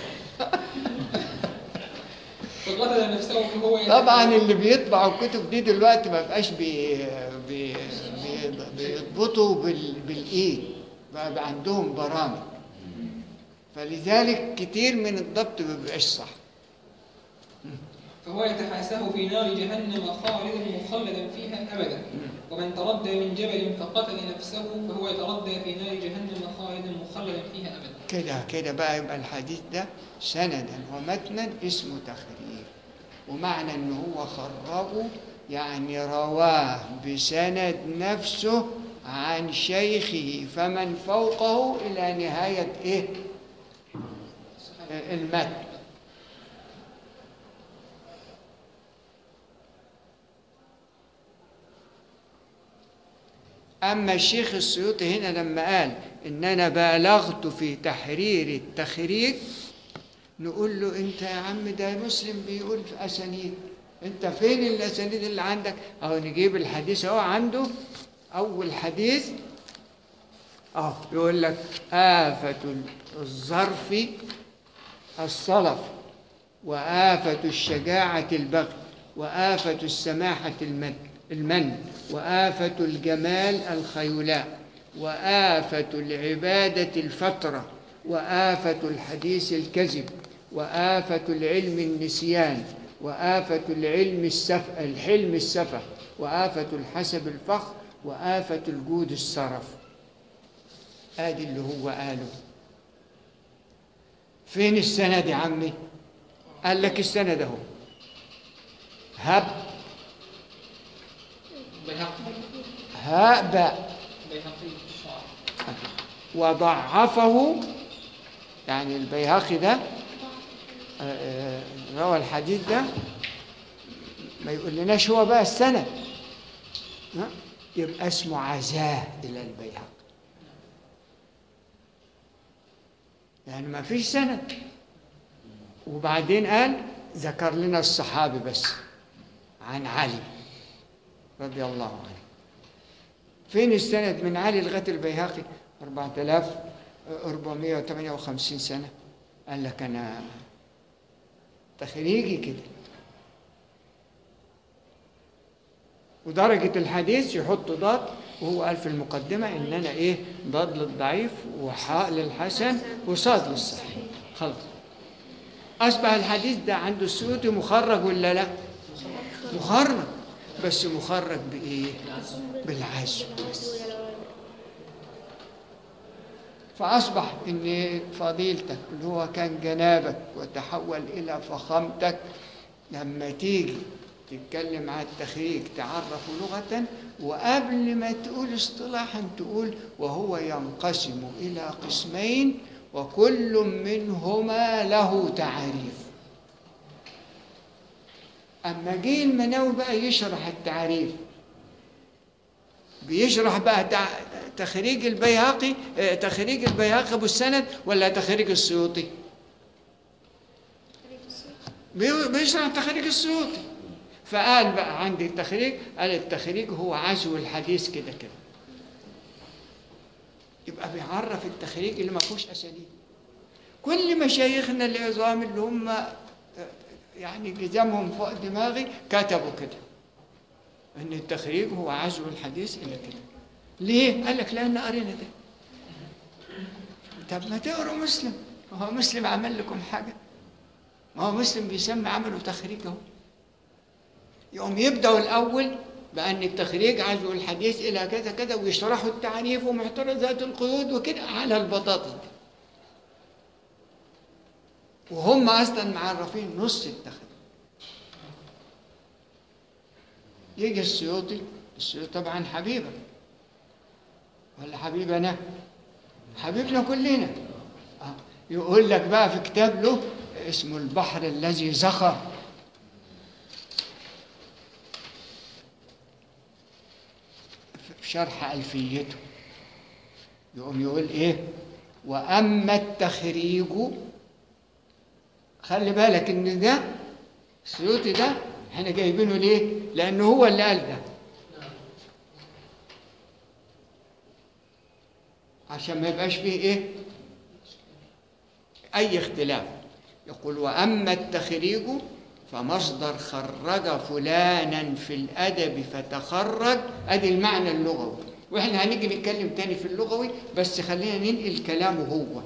فقتل نفسه فهو طبعا اللي بيطبعوا الكتب دي دلوقتي ما بقاش بي بي بي بيضبطوا بال بالايد بقى بقى عندهم برامج فلذلك كتير من الضبط ما بيبقاش صح فهو يتحاسه في نار جهنم خالدا مخلدا فيها أبدا ومن تردى من جبل فقتل نفسه فهو يتردى في نار جهنم خالدا مخلدا فيها أبدا كده كده بقى يبقى الحديث ده سندا ومتنا اسمه تخريج ومعنى ان هو خرجه يعني رواه بسند نفسه عن شيخه فمن فوقه إلى نهاية إيه المتن أما الشيخ السيوطي هنا لما قال إن أنا بالغت في تحرير التخريج نقول له أنت يا عم ده مسلم بيقول في أسانيد أنت فين الأسانيد اللي عندك؟ أهو نجيب الحديث أهو عنده أول حديث أهو يقول لك آفة الظرف الصلف وآفة الشجاعة البغي وآفة السماحة المن المن وآفة الجمال الخيلاء وآفة العبادة الفترة وآفة الحديث الكذب وآفة العلم النسيان وآفة العلم السف الحلم السفه وآفة الحسب الفخر وآفة الجود السرف آدي اللي هو قاله فين السند يا عمي قال لك السند اهو هب بيهقي هاء باء بيهقي وضعفه يعني البيهقي ده آه، آه، روى الحديث ده ما يقولناش هو بقى السند ها؟ يبقى اسمه عزاه إلى البيهقي يعني ما فيش سند وبعدين قال ذكر لنا الصحابي بس عن علي رضي الله عنه فين السند من علي لغايه البيهقي 4458 سنه قال لك انا تخريجي كده ودرجة الحديث يحط ضاد وهو قال في المقدمة إن أنا إيه ضاد للضعيف وحاء للحسن وصاد للصحيح خلاص أصبح الحديث ده عند السيوطي مخرج ولا لا؟ مخرج بس مخرج بإيه؟ بالعزم بس فأصبح إن فضيلتك اللي هو كان جنابك وتحول إلى فخامتك لما تيجي تتكلم عن التخريج تعرفه لغة وقبل ما تقول اصطلاحا تقول وهو ينقسم إلى قسمين وكل منهما له تعريف أما جه المناوي بقى يشرح التعريف بيشرح بقى تع- تخريج البيهقي آه، تخريج البيهقي ابو السند ولا تخريج السيوطي بي- بيشرح تخريج السيوطي فقال بقى عندي التخريج قال التخريج هو عزو الحديث كده كده يبقى بيعرف التخريج اللي ما فيهوش اسانيد كل مشايخنا العظام اللي هم آه، يعني جزامهم فوق دماغي كتبوا كده ان التخريج هو عزو الحديث الى كده ليه قال لك لان قرينا ده طب ما تقروا مسلم ما هو مسلم عمل لكم حاجه ما هو مسلم بيسمي عمله تخريج اهو يقوم يبداوا الاول بان التخريج عزو الحديث الى كذا كذا ويشرحوا التعريف ومعترضات القيود وكده على البطاطس دي وهم اصلا معرفين نص التخريج يجي السيوطي السيوطي طبعا حبيبك ولا حبيبنا حبيبنا كلنا آه. يقول لك بقى في كتاب له اسمه البحر الذي زخر في شرح ألفيته يقوم يقول إيه وأما التخريج خلي بالك إن ده السيوطي ده احنا جايبينه ليه؟ لأنه هو اللي قال ده عشان ما يبقاش فيه ايه؟ أي اختلاف يقول وأما التخريج فمصدر خرج فلانا في الأدب فتخرج أدي المعنى اللغوي وإحنا هنيجي نتكلم تاني في اللغوي بس خلينا ننقل كلامه هو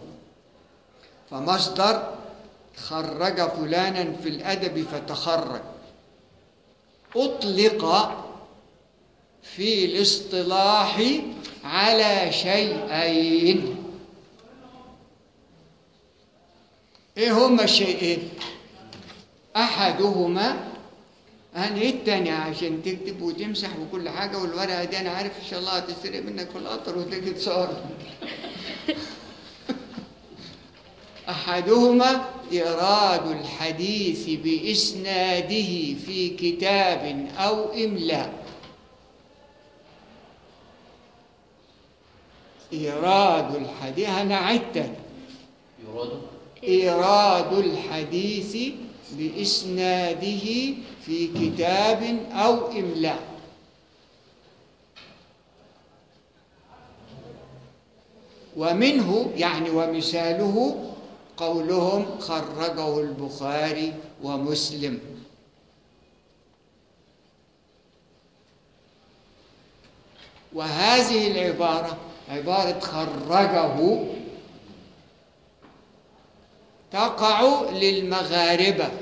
فمصدر خرج فلانا في الأدب فتخرج أطلق في الاصطلاح على شيئين ايه هما الشيئين احدهما هنعيد تاني عشان تكتب وتمسح وكل حاجة والورقة دي أنا عارف إن شاء الله هتسرق منك في القطر وتيجي تصور أحدهما إيراد الحديث بإسناده في كتاب أو إملاء إيراد الحديث أنا عدت يراد إيراد الحديث بإسناده في كتاب أو إملاء ومنه يعني ومثاله قولهم خرجه البخاري ومسلم وهذه العبارة عبارة خرجه تقع للمغاربة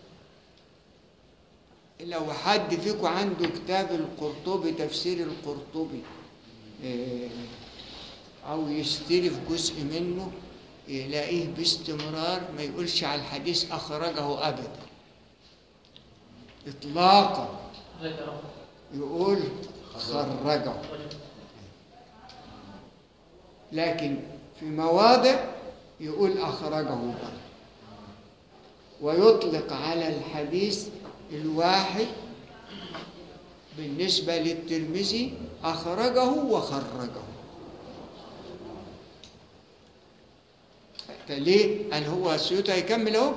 لو حد فيكم عنده كتاب القرطبي تفسير القرطبي إيه، أو يستلف جزء منه يلاقيه باستمرار ما يقولش على الحديث أخرجه أبدا إطلاقا يقول خرجه لكن في مواضع يقول أخرجه برضه ويطلق على الحديث الواحد بالنسبة للترمذي أخرجه وخرجه ليه؟ قال هو السيوطي هيكمل اهو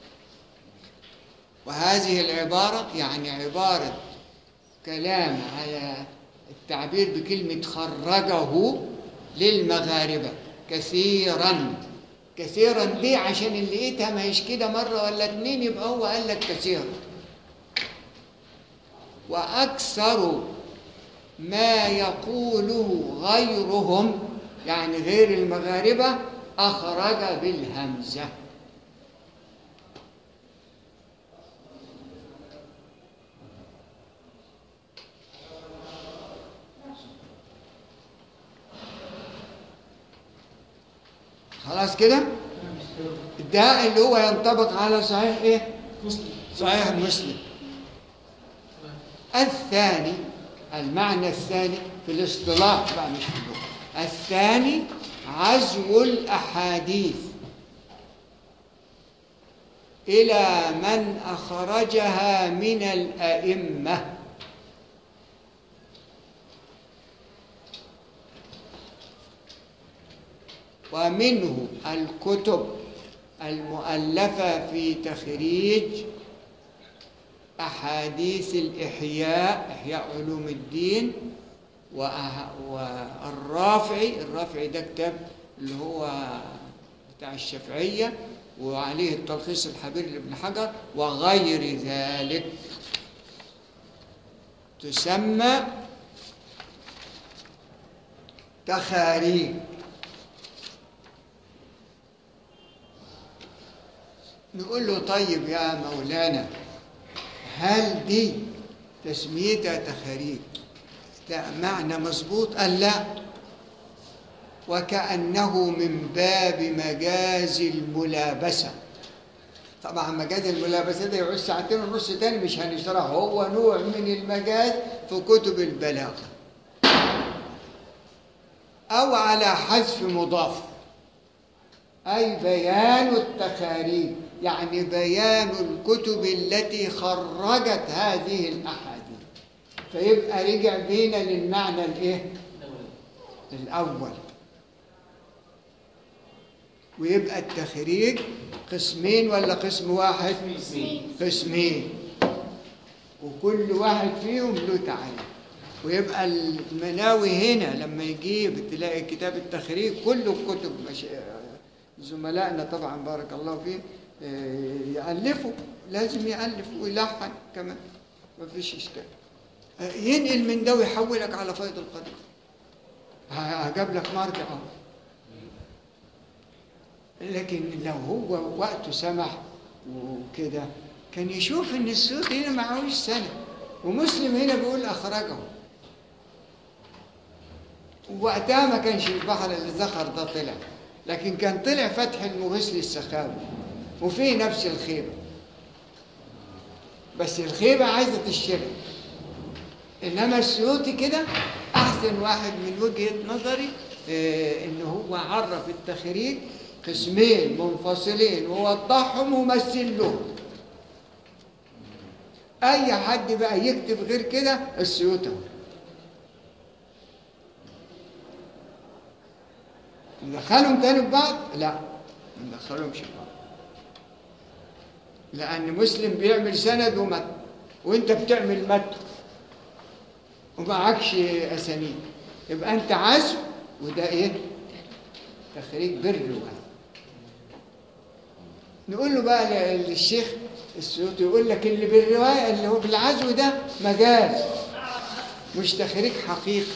وهذه العبارة يعني عبارة كلام على التعبير بكلمة خرجه للمغاربة كثيرا كثيرا ليه عشان اللي لقيتها ما هيش كده مرة ولا اتنين يبقى هو قال لك كثيرا وأكثر ما يقوله غيرهم يعني غير المغاربة أخرج بالهمزة خلاص كده ده اللي هو ينطبق على صحيح ايه مسلم صحيح مسلم الثاني المعنى الثاني في الاصطلاح بقى مش في اللغة الثاني عزو الأحاديث إلى من أخرجها من الأئمة ومنه الكتب المؤلفة في تخريج أحاديث الإحياء إحياء علوم الدين وأه- والرافعي الرافعي ده كتاب اللي هو بتاع الشافعية وعليه التلخيص الحبير لابن حجر وغير ذلك تسمى تخاريج نقول له طيب يا مولانا هل دي تسميتها تخاريج ده معنى مظبوط قال لا وكأنه من باب مجاز الملابسة طبعا مجاز الملابسة ده يعوز ساعتين ونص تاني مش هنشرحه هو نوع من المجاز في كتب البلاغة أو على حذف مضاف أي بيان التخاريج يعني بيان الكتب التي خرجت هذه الأحاديث فيبقى رجع بينا للمعنى الإيه؟ الأول ويبقى التخريج قسمين ولا قسم واحد؟ قسمين وكل واحد فيهم له تعريف ويبقى المناوي هنا لما يجيب تلاقي كتاب التخريج كله كتب مش... زملائنا طبعا بارك الله فيه آه، يألفوا لازم يألف ويلحن كمان ما فيش إشكال آه، ينقل من ده ويحولك على فيض القدر ه- هجاب لك مرجع أهو. لكن لو هو وقته سمح وكده كان يشوف ان السود هنا معهوش سنة ومسلم هنا بيقول اخرجه ووقتها ما كانش البحر اللي زخر ده طلع لكن كان طلع فتح المغيث للسخاوي وفيه نفس الخيبة بس الخيبة عايزة تشتري إنما السيوطي كده أحسن واحد من وجهة نظري آه، إن هو عرف التخريج قسمين منفصلين ووضحهم ومثل لهم أي حد بقى يكتب غير كده السيوطي هو. ندخلهم تاني في بعض؟ لا ما ندخلهمش في بعض لأن مسلم بيعمل سند ومتن وأنت بتعمل متن ومعكش أسانيد يبقى أنت عزم وده إيه؟ تخريج بر وهذا نقول له بقى ل- للشيخ السيوطي يقول لك اللي بالرواية اللي هو بالعزو ده مجاز مش تخريج حقيقي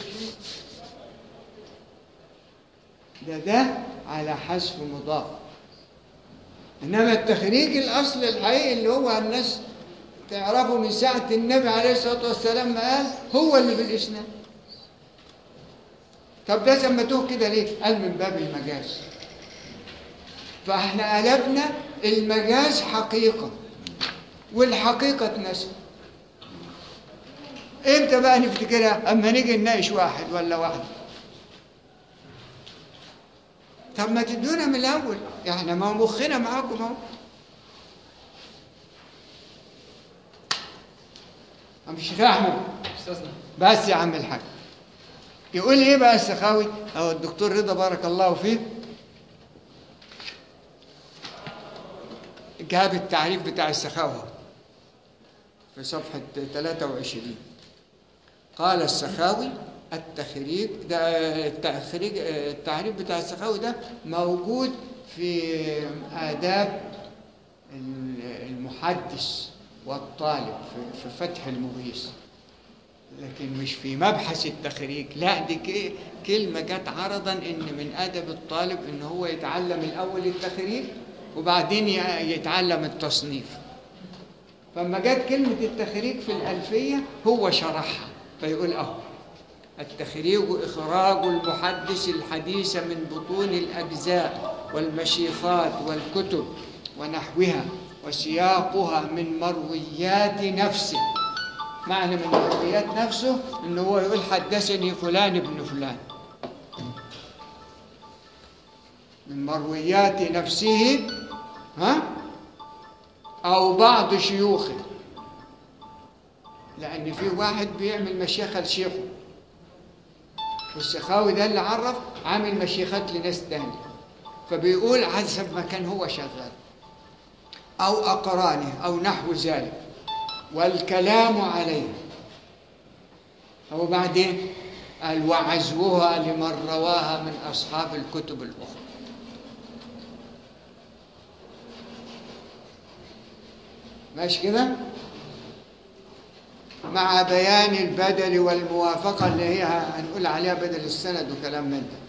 ده ده على حذف مضاف انما التخريج الاصل الحقيقي اللي هو الناس تعرفه من ساعه النبي عليه الصلاه والسلام ما قال هو اللي بالاسناد طب ده سميتوه كده ليه؟ قال من باب المجاز فاحنا قلبنا المجاز حقيقه والحقيقه اتنسى امتى بقى نفتكرها؟ اما نيجي نناقش واحد ولا واحده طب ما تدونا من الاول يعني ما هو مخنا معاكم اهو عم الشيخ احمد استاذنا بس يا عم الحاج يقول ايه بقى السخاوي او الدكتور رضا بارك الله فيه جاب التعريف بتاع السخاوي أهو. في صفحة 23 قال السخاوي التخريج ده التخريج التعريف بتاع السخاوي ده موجود في آداب المحدث والطالب في- في فتح المغيث لكن مش في مبحث التخريج لا دي ك- كلمة جت عرضا إن من أدب الطالب إن هو يتعلم الأول التخريج وبعدين ي- يتعلم التصنيف فلما جت كلمة التخريج في الألفية هو شرحها فيقول أهو التخريج إخراج المحدث الحديث من بطون الأجزاء والمشيخات والكتب ونحوها وسياقها من مرويات نفسه معنى من مرويات نفسه انه هو يقول حدثني فلان ابن فلان من مرويات نفسه ها او بعض شيوخه لان في واحد بيعمل مشيخه لشيخه والسخاوي ده اللي عرف عامل مشيخات لناس تاني فبيقول حسب ما كان هو شغال او اقرانه او نحو ذلك والكلام عليه وبعدين قال وعزوها لمن رواها من أصحاب الكتب الأخرى ماشي كده مع بيان البدل والموافقة اللي هي هنقول عليها بدل السند وكلام من ده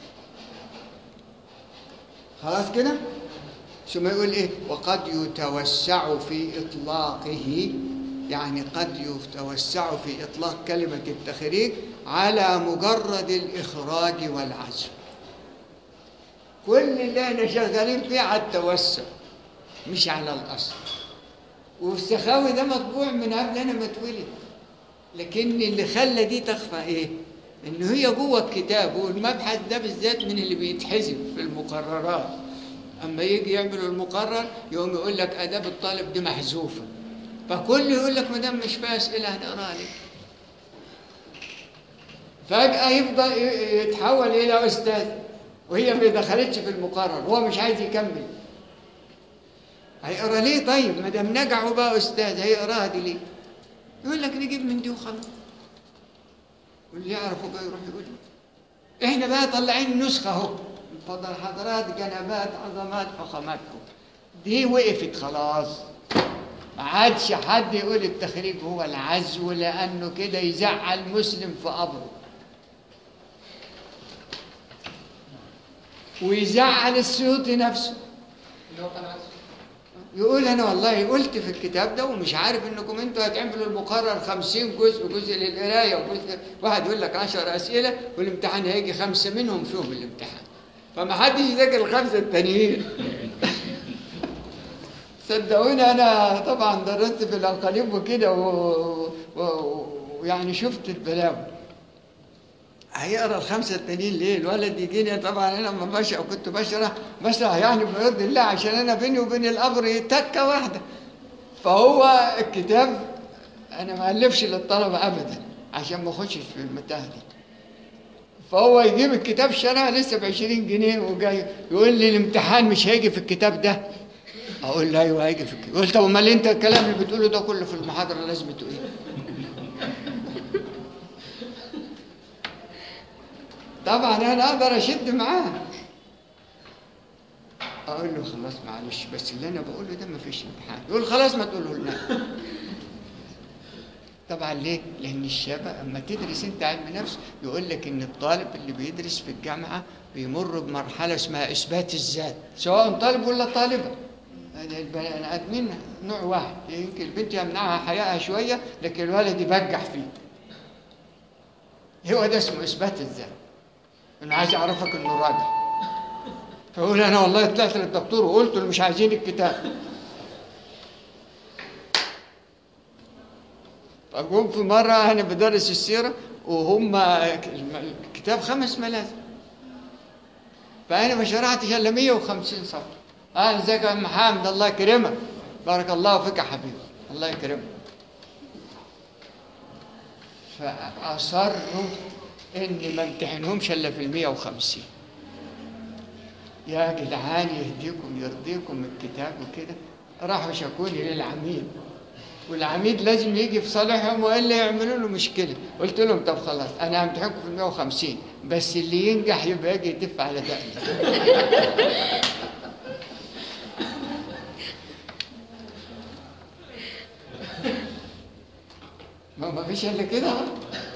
خلاص كده ثم يقول ايه وقد يتوسع في اطلاقه يعني قد يتوسع في اطلاق كلمه التخريج على مجرد الاخراج والعزم كل اللي احنا شغالين فيه على التوسع مش على الاصل والسخاوي ده مطبوع من قبل انا ما اتولد لكن اللي خلى دي تخفى ايه ان هي جوه الكتاب والمبحث ده بالذات من اللي بيتحذف في المقررات اما يجي يعملوا المقرر يقوم يقول لك اداب الطالب دي محذوفه فكل يقول لك ما دام مش فيها اسئله هنقراها ليه فجاه يفضل ي- يتحول الى استاذ وهي ما دخلتش في المقرر هو مش عايز يكمل هيقرا ليه طيب ما دام نجحوا بقى استاذ هيقراها دي ليه يقول لك نجيب من دي وخلاص واللي يعرفوا بقى يروح يقول له. احنا بقى طالعين نسخه اهو فضل حضرات جنبات عظمات فخاماتكم دي وقفت خلاص ما عادش حد يقول التخريج هو العزو لانه كده يزعل مسلم في قبره ويزعل السيوطي نفسه اللي هو كان عايزه يقول انا والله قلت في الكتاب ده ومش عارف انكم انتوا هتعملوا المقرر 50 جزء جزء للقرايه وجزء واحد يقول لك 10 اسئله والامتحان هيجي خمسه منهم فيهم الامتحان فما حدش يذاكر الخمسه التانيين صدقوني انا طبعا درست في الاقاليم وكده و- و- ويعني شفت البلاوي هيقرا الخمسه التانيين ليه؟ الولد يجيني طبعا انا لما بشرح كنت بشرح بشرح يعني بيرضي الله عشان انا بيني وبين القبر تكه واحده فهو الكتاب انا ما الفش للطلبه ابدا عشان ما اخشش في المتاهه دي فهو يجيب الكتاب شرع لسه ب 20 جنيه وجاي يقول لي الامتحان مش هيجي في الكتاب ده اقول له ايوه هيجي في الكتاب يقول طب امال انت الكلام اللي بتقوله ده كله في المحاضره لازمته ايه؟ طبعا انا اقدر اشد معاه اقول له خلاص معلش بس اللي انا بقوله ده ما فيش امتحان يقول خلاص ما تقوله لنا طبعا ليه؟ لأن الشباب أما تدرس أنت علم نفس يقول لك إن الطالب اللي بيدرس في الجامعة بيمر بمرحلة اسمها إثبات الذات سواء طالب ولا طالبة هذا البني آدمين نوع واحد يمكن البنت يمنعها حيائها شوية لكن الولد يبجح فيه هو ده اسمه إثبات الذات إنه عايز يعرفك إنه راجع فيقول أنا والله طلعت للدكتور وقلت له مش عايزين الكتاب فجم في مرة أنا بدرس السيرة وهم الكتاب خمس ملازم فأنا ما شرحتش إلا 150 صفحة أهلا ازيك يا عم محمد الله يكرمك بارك الله فيك يا حبيبي الله يكرمك فأصروا إني ما امتحنهمش إلا في ال 150 يا جدعان يهديكم يرضيكم الكتاب وكده راحوا شكوني للعميد والعميد لازم يجي في صالحهم والا يعملوا له مشكله قلت لهم طب خلاص انا همتحنكم في ال 150 بس اللي ينجح يبقى يجي يتف على دقني ما ما فيش الا كده بقى.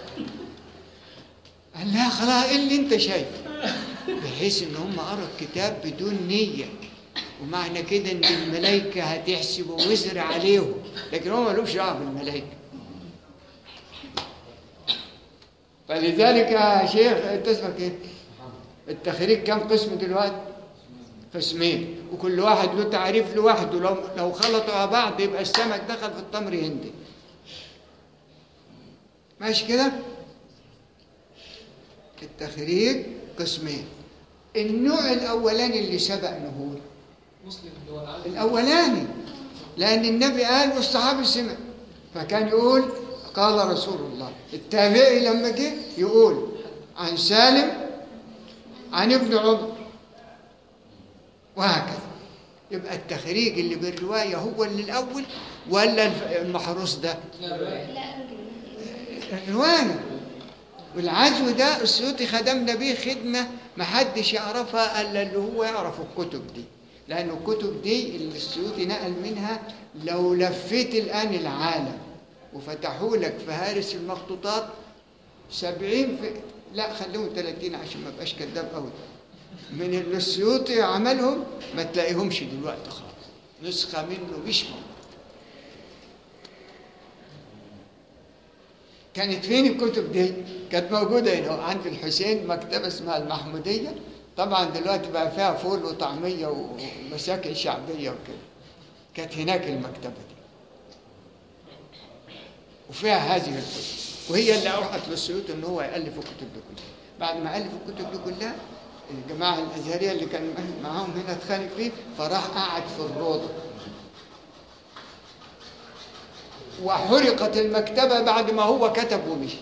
قال لا خلاص ايه اللي انت شايفه بحيث ان هم قروا الكتاب بدون نيه ومعنى كده ان الملائكه هتحسب وزر عليهم لكن هم مالهمش دعوه بالملائكه فلذلك يا شيخ انت اسمك ايه؟ التخريج كم قسم دلوقتي؟ قسمين وكل واحد له تعريف لوحده لو لو خلطوا على بعض يبقى السمك دخل في التمر هندي ماشي كده؟ التخريج قسمين النوع الاولاني اللي سبق نهور مسلم اللي هو العالم الأولاني لأن النبي قال والصحابي سمع فكان يقول قال رسول الله التابعي لما جه يقول عن سالم عن ابن عمر وهكذا يبقى التخريج اللي بالرواية هو اللي الأول ولا الف- المحروس ده لا رواية. لا الرواية والعزو ده السيوطي خدمنا بيه خدمة محدش يعرفها إلا اللي هو يعرف الكتب دي لأن الكتب دي اللي السيوطي نقل منها لو لفيت الآن العالم وفتحوا لك فهارس المخطوطات سبعين في لا خليهم 30 عشان ما بقاش كذاب قوي من اللي السيوطي عملهم ما تلاقيهمش دلوقتي خالص نسخة منه مش موجودة كانت فين الكتب دي؟ كانت موجودة هنا عند الحسين مكتبة اسمها المحمودية طبعا دلوقتي بقى فيها فول وطعمية ومساكن شعبية وكده كانت هناك المكتبة دي وفيها هذه الكتب وهي اللي أوحت للسيوط إن هو يألف الكتب دي كلها بعد ما ألف الكتب دي كلها الجماعة الأزهرية اللي كان معاهم هنا اتخانق فيه فراح قعد في الروضة وحرقت المكتبة بعد ما هو كتب ومشي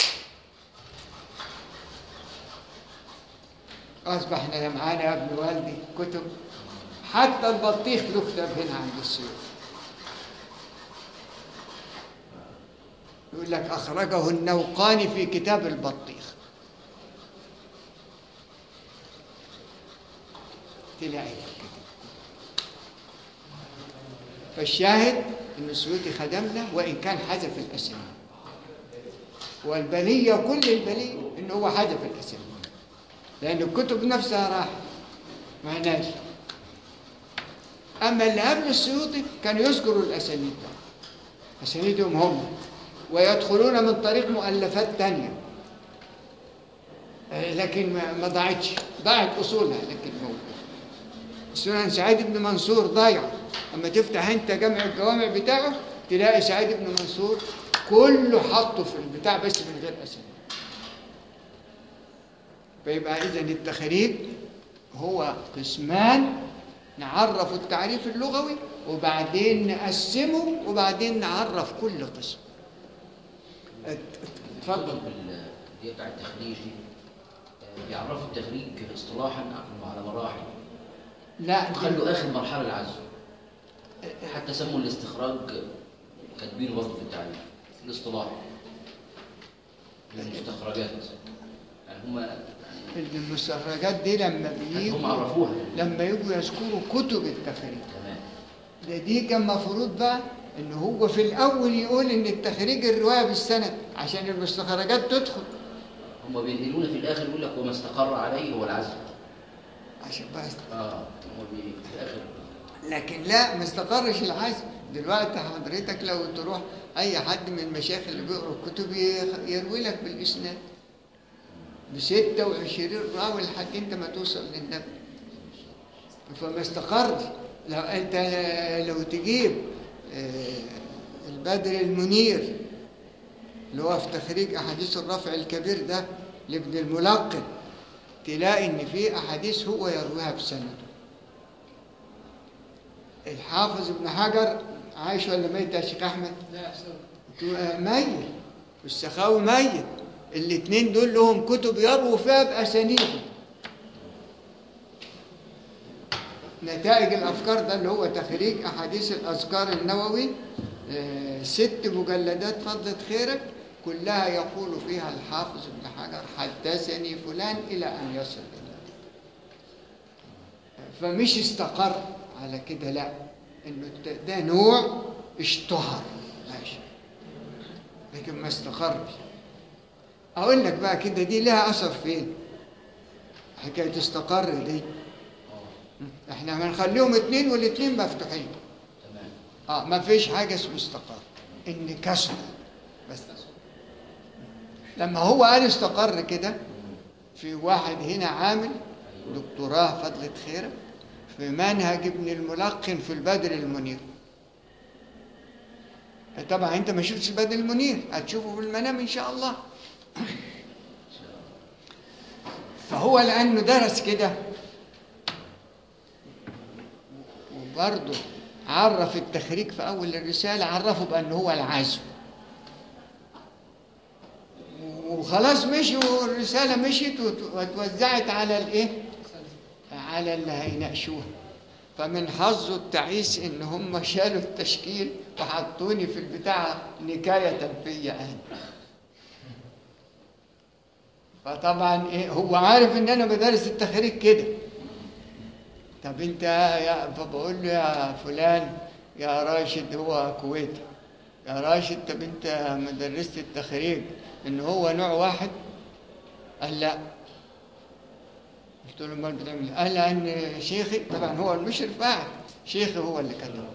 أصبحنا معانا يا ابن والدي كتب حتى البطيخ له كتاب هنا عند السيوف يقول لك أخرجه النوقاني في كتاب البطيخ تلاقي الكتاب فالشاهد ان السيوطي خدمنا وان كان حذف الاسامي والبليه كل البليه ان هو حذف الاسامي لان الكتب نفسها راحت ما هناش اما اللي قبل السيوطي كانوا يذكروا الاسانيد اسانيدهم هم ويدخلون من طريق مؤلفات تانية آه، لكن ما ما ضاعتش ضاعت اصولها لكن موجوده سنن سعيد بن منصور ضايع اما تفتح انت جامع الجوامع بتاعه تلاقي سعيد بن منصور كله حطه في البتاع بس من غير اسامي فيبقى اذا التخريج هو قسمان نعرف التعريف اللغوي وبعدين نقسمه وبعدين نعرف كل قسم ات- اتفضل بال- دي بتاع التخريج دي آه، بيعرفوا التخريج اصطلاحا على مراحل لا دي- خلوا اخر مرحله العزو حتى سموا الاستخراج كاتبينه برضه في التعريف الاصطلاح المستخرجات يعني هم يعني المستخرجات دي لما هم بيجوا عرفوها لما يجوا يذكروا كتب التخريج تمام ده دي كان مفروض بقى ان هو في الاول يقول ان التخريج الروايه بالسند عشان المستخرجات تدخل هم بينقلونا في الاخر يقول لك وما استقر عليه هو العزو عشان بقى اه هم بي- في الاخر لكن لا ما استقرش العزم دلوقتي حضرتك لو تروح اي حد من المشايخ اللي بيقروا الكتب ي- يروي لك بالاسناد ب 26 راوي لحد انت ما توصل للنبي فما استقرش لو انت لو تجيب آه، البدر المنير اللي هو في تخريج احاديث الرفع الكبير ده لابن الملقن تلاقي ان في احاديث هو يرويها بسنده الحافظ ابن حجر عايش ولا ميت يا شيخ احمد؟ لا أحسن تو- ميت والسخاوي ميت الاثنين دول لهم كتب يرووا فيها باسانيدهم نتائج الافكار ده اللي هو تخريج احاديث الاذكار النووي آه، ست مجلدات فضلة خيرك كلها يقول فيها الحافظ ابن حجر حدثني فلان الى ان يصل الى فمش استقر على كده لا انه الت- ده نوع اشتهر ماشي لكن ما استقرش اقول لك بقى كده دي لها اثر فين حكايه استقر دي اه احنا هنخليهم اتنين والاتنين مفتوحين تمام اه ما فيش حاجه اسمه استقر ان كسر بس لما هو قال استقر كده في واحد هنا عامل دكتوراه فضلة خيرك في منهج ابن الملقن في البدر المنير طبعا انت ما شفتش البدر المنير هتشوفه في المنام ان شاء الله فهو لانه درس كده وبرضه عرف التخريج في اول الرساله عرفه بانه هو العزم وخلاص مشي والرساله مشيت وت- واتوزعت على الايه على اللي هيناقشوها فمن حظه التعيس ان هم شالوا التشكيل وحطوني في البتاع نكايه فيا انا فطبعا ايه هو عارف ان انا بدرس التخريج كده طب انت يا فبقول له يا فلان يا راشد هو كويتي يا راشد طب انت مدرسة التخريج ان هو نوع واحد قال لا قلت له امال بتعمل ايه؟ قال لان شيخي طبعا هو المشرف قاعد شيخي هو اللي كتب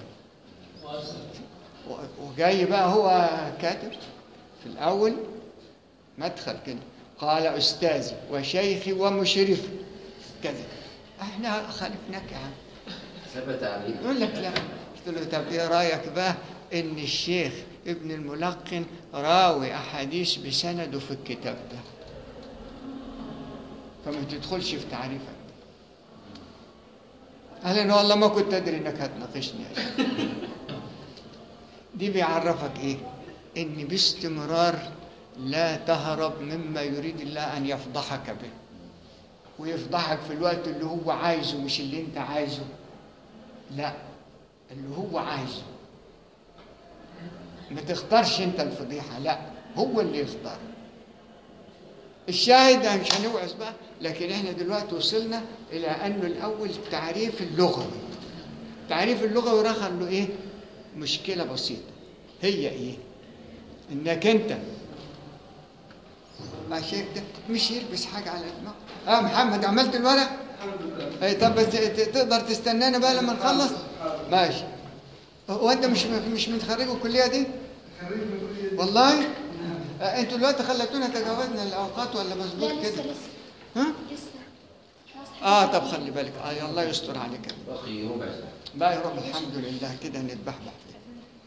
و- وجاي بقى هو كاتب في الاول مدخل كده قال استاذي وشيخي ومشرفي كذا احنا خالفناك يا عم ثبت عليه يقول لك لا قلت له طب ايه رايك بقى ان الشيخ ابن الملقن راوي احاديث بسنده في الكتاب ده فما تدخلش في تعريفك قال انا والله ما كنت ادري انك هتناقشني يا شيخ. دي بيعرفك ايه ان باستمرار لا تهرب مما يريد الله ان يفضحك به ويفضحك في الوقت اللي هو عايزه مش اللي انت عايزه لا اللي هو عايزه ما تختارش انت الفضيحه لا هو اللي يختار الشاهد أنا مش هنوعظ بقى لكن احنا دلوقتي وصلنا الى انه الاول التعريف اللغوي التعريف اللغوي رخل له ايه مشكله بسيطه هي ايه انك انت ما شايف ده مش يلبس حاجه على دماغه اه محمد عملت الورق اي طب بس ت- تقدر تستنانا بقى لما نخلص ماشي هو انت مش مش من خريج الكليه دي والله آه، انتوا دلوقتي خليتونا تجاوزنا الاوقات ولا لا مظبوط لسه كده لسه ها لسه خلاص اه حاجة طب تانية. خلي بالك اه الله يستر عليك باقي ربع ساعه بقى يروح الحمد لله كده نتبحبح فيه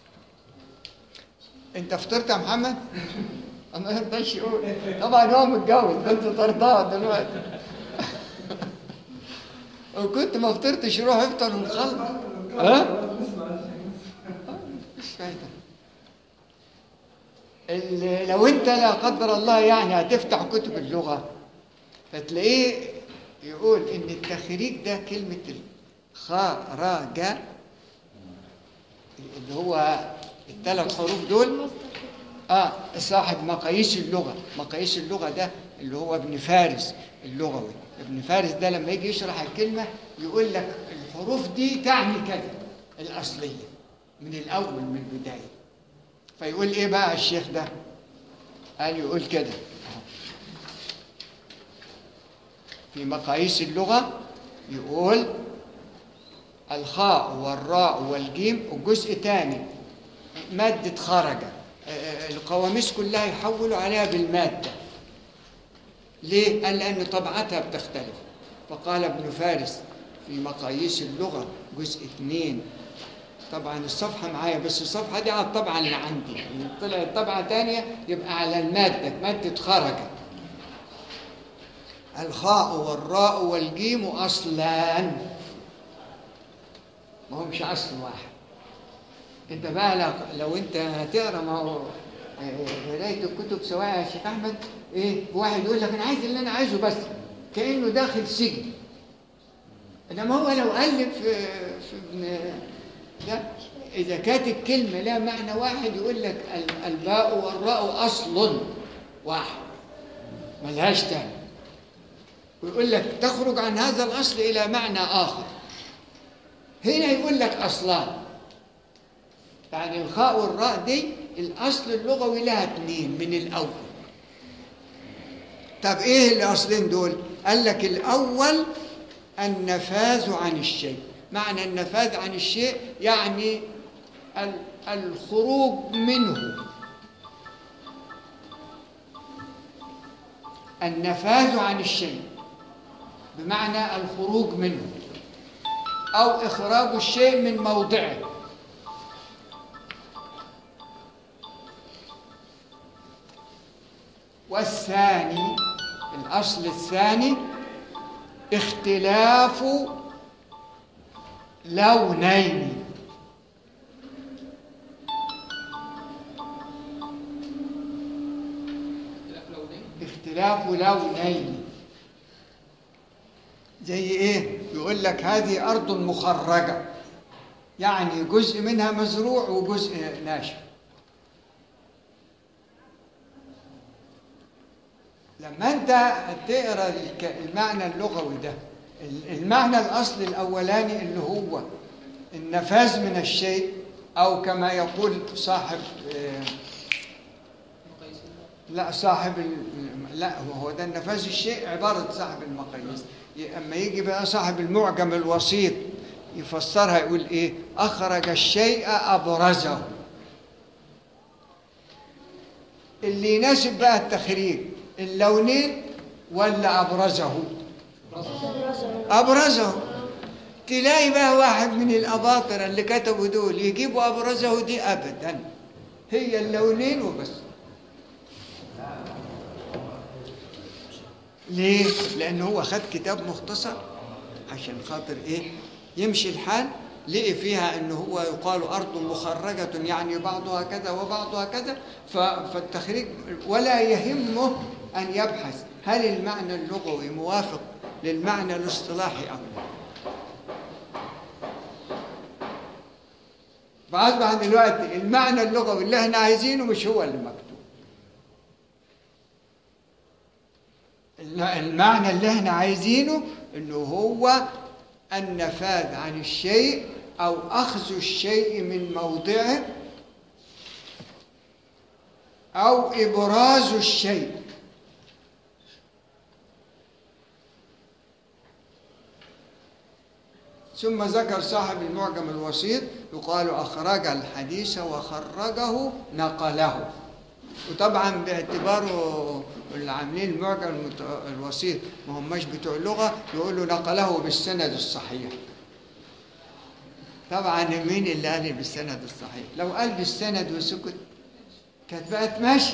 انت فطرت يا محمد؟ ما يرضاش يقول طبعا هو متجوز انت طردها دلوقتي وكنت ما فطرتش روح افطر ونخلص ها؟ مش فايدة ال- لو انت لا قدر الله يعني هتفتح كتب اللغة فتلاقيه يقول ان التخريج ده كلمة الخرج اللي هو الثلاث حروف دول اه صاحب مقاييس اللغة مقاييس اللغة ده اللي هو ابن فارس اللغوي ابن فارس ده لما يجي يشرح الكلمة يقول لك الحروف دي تعني كذا الأصلية من الأول من البداية فيقول إيه بقى الشيخ ده قال يقول كده أهو. في مقاييس اللغة يقول الخاء والراء والجيم وجزء تاني مادة خرج آه، القواميس كلها يحولوا عليها بالمادة ليه؟ قال لأن طبعتها بتختلف فقال ابن فارس في مقاييس اللغة جزء اثنين طبعا الصفحة معايا بس الصفحة دي على الطبعة اللي عندي إن طلعت طبعة تانية يبقى على المادة مادة خرج الخاء والراء والجيم أصلان ما همش أصل واحد انت بقى لو- لو انت هتقرا ما هو آه، قرايه الكتب سواء يا شيخ احمد ايه واحد يقول لك انا عايز اللي انا عايزه بس كانه داخل سجن انما هو لو قلب في في ابن ده اذا كانت الكلمه لها معنى واحد يقول لك ال- الباء والراء اصل واحد ملهاش تاني ويقول لك تخرج عن هذا الاصل الى معنى اخر هنا يقول لك اصلان يعني الخاء والراء دي الأصل اللغوي لها اتنين من الأول طب إيه الأصلين دول؟ قال لك الأول النفاذ عن الشيء معنى النفاذ عن الشيء يعني ال- الخروج منه النفاذ عن الشيء بمعنى الخروج منه أو إخراج الشيء من موضعه والثاني الأصل الثاني اختلاف لونين لا لو دي اختلاف لونين زي ايه يقول لك هذه ارض مخرجه يعني جزء منها مزروع وجزء ناشف لما انت تقرا الك- المعنى اللغوي ده ال- المعنى الاصلي الاولاني اللي هو النفاذ من الشيء او كما يقول صاحب آه، مقاييس لا صاحب ال... لا هو ده النفاذ الشيء عبارة صاحب المقاييس ي- أما يجي بقى صاحب المعجم الوسيط يفسرها يقول إيه أخرج الشيء أبرزه اللي يناسب بقى التخريج اللونين ولا أبرزه أبرزه تلاقي بقى واحد من الأباطرة اللي كتبوا دول يجيبوا أبرزه دي أبدا هي اللونين وبس ليه؟ لأن هو خد كتاب مختصر عشان خاطر إيه؟ يمشي الحال لقي فيها أنه هو يقال أرض مخرجة يعني بعضها كذا وبعضها كذا ف- فالتخريج ولا يهمه أن يبحث هل المعنى اللغوي موافق للمعنى الاصطلاحي أم لا فأصبح دلوقتي المعنى اللغوي اللي احنا عايزينه مش هو اللي مكتوب المعنى اللي احنا عايزينه انه هو النفاذ عن الشيء او اخذ الشيء من موضعه او ابراز الشيء ثم ذكر صاحب المعجم الوسيط يقال اخرج الحديث وخرجه نقله وطبعا باعتباره اللي عاملين المعجم المت- الوسيط ما هماش بتوع لغه يقولوا نقله بالسند الصحيح طبعا مين اللي قال لي بالسند الصحيح لو قال بالسند وسكت كانت بقت ماشي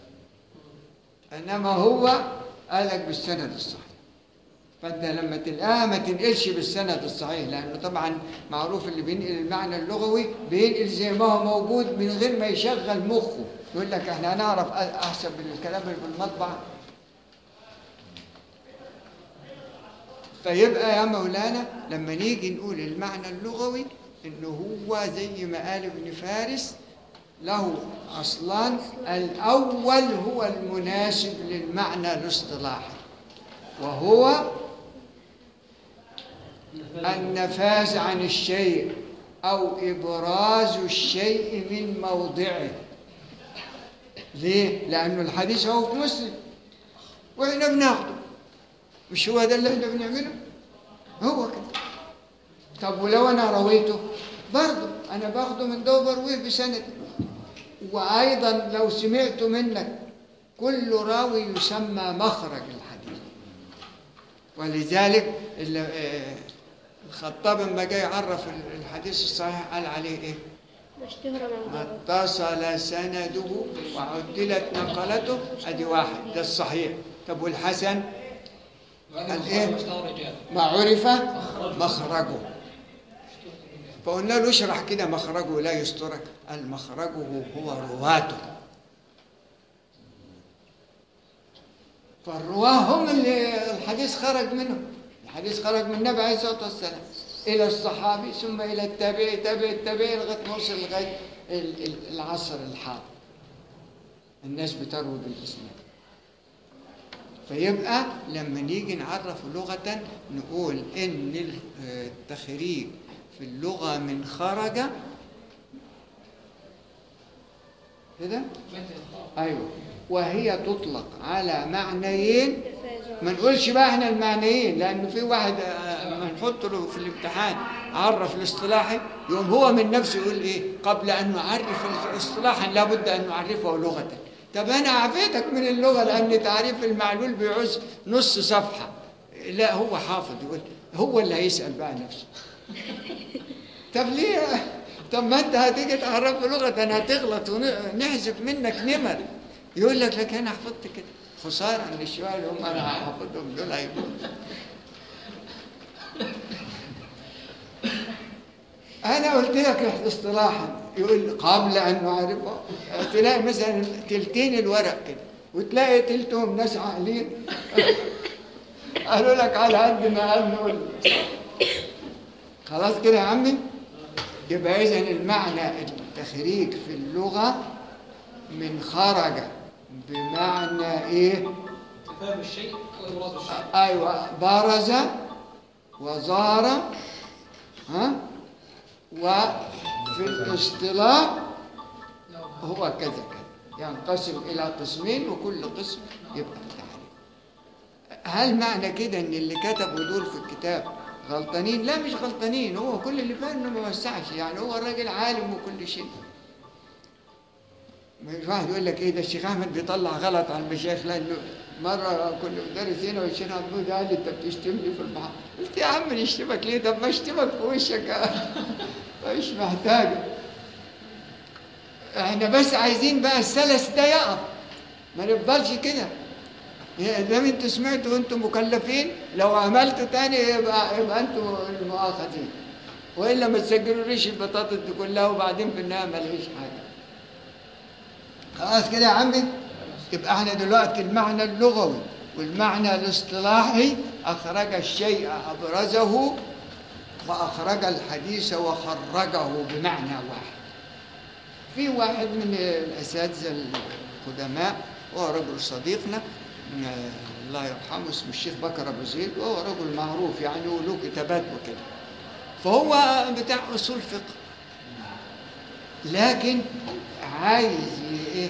انما هو قالك بالسند الصحيح فانت لما تلقاها ما تنقلش بالسند الصحيح لانه طبعا معروف اللي بينقل المعنى اللغوي بينقل زي ما هو موجود من غير ما يشغل مخه يقول لك احنا هنعرف احسب الكلام اللي في المطبع فيبقى يا مولانا لما نيجي نقول المعنى اللغوي انه هو زي ما قال ابن فارس له اصلان الاول هو المناسب للمعنى الاصطلاحي وهو النفاذ عن الشيء او ابراز الشيء من موضعه ليه لانه الحديث هو في مسلم واحنا بناخده مش هو ده اللي احنا بنعمله هو كده طب ولو انا رويته برضه انا باخده من ده وبرويه بسند وايضا لو سمعت منك كل راوي يسمى مخرج الحديث ولذلك ال- آه، الخطاب لما جاي يعرف الحديث الصحيح قال عليه ايه اشتهر من ما غيره اتصل سنده وعدلت نقلته ادي واحد ده الصحيح طب والحسن وهذا قال مخرج إيه؟ مشتهر رجال ما عرف مخرجه فقلنا له اشرح كده مخرجه لا يسترك قال مخرجه هو رواته فالرواه هم اللي الحديث خرج منهم الحديث خرج من النبي عليه الصلاه والسلام الى الصحابي ثم الى التابعي تابع التابعي لغايه ما وصل لغايه ال- ال- العصر الحاضر الناس بتروي بالاسلام فيبقى لما نيجي نعرف لغة نقول إن ال- التخريج في اللغة من خرج كده؟ أيوه وهي تطلق على معنيين ما نقولش بقى احنا المعنيين لأنه في واحد آه، لما نحط له في الامتحان عرف الاصطلاحي يقوم هو من نفسه يقول إيه قبل أن نعرف اصطلاحا لابد أن نعرفه لغة طب أنا عفيتك من اللغة لأن تعريف المعلول بيعوز نص صفحة لا هو حافظ يقول هو اللي هيسأل بقى نفسه طب ليه طب ما انت هتيجي تعرفه لغة انا هتغلط ونحذف منك نمر يقول لك لك انا حفظت كده خسارة ان الشوية اللي هم انا حافظهم دول هيكونوا انا قلت لك اصطلاحا يقول قبل ان نعرفه تلاقي مثلا تلتين الورق كده وتلاقي تلتهم ناس عاقلين قالوا لك على قد ما قال نقول خلاص كده يا عمي يبقى اذا المعنى التخريج في اللغه من خرج بمعنى ايه تفهم الشيء وإبراز الشيء ايوه برز وزار ها وفي الاصطلاح هو كذا كذا ينقسم الى قسمين وكل قسم يبقى بتعريف هل معنى كده ان اللي كتبوا دول في الكتاب غلطانين لا مش غلطانين هو كل اللي فيه انه ما وسعش يعني هو الراجل عالم وكل شيء مش واحد يقول لك ايه ده الشيخ احمد بيطلع غلط على المشايخ لانه مره كنا مدرس هنا والشيخ محمود قال لي انت بتشتمني في البحر قلت يا عم نشتمك ليه طب ما اشتمك في وشك مش محتاجه احنا بس عايزين بقى السلس ده يقف ما نفضلش كده يا دام انتوا سمعتوا وانتم مكلفين لو عملتوا تاني يبقى يبقى انتوا المؤاخذين والا ما تسجلوليش البطاطس دي كلها وبعدين في النهايه ما لقيش حاجه خلاص كده يا عمي يبقى احنا دلوقتي المعنى اللغوي والمعنى الاصطلاحي اخرج الشيء ابرزه واخرج الحديث وخرجه بمعنى واحد في واحد من الاساتذه القدماء وهو رجل صديقنا آه، الله يرحمه اسمه الشيخ بكر ابو زيد وهو رجل معروف يعني وله كتابات وكده فهو بتاع اصول فقه لكن عايز ي- ايه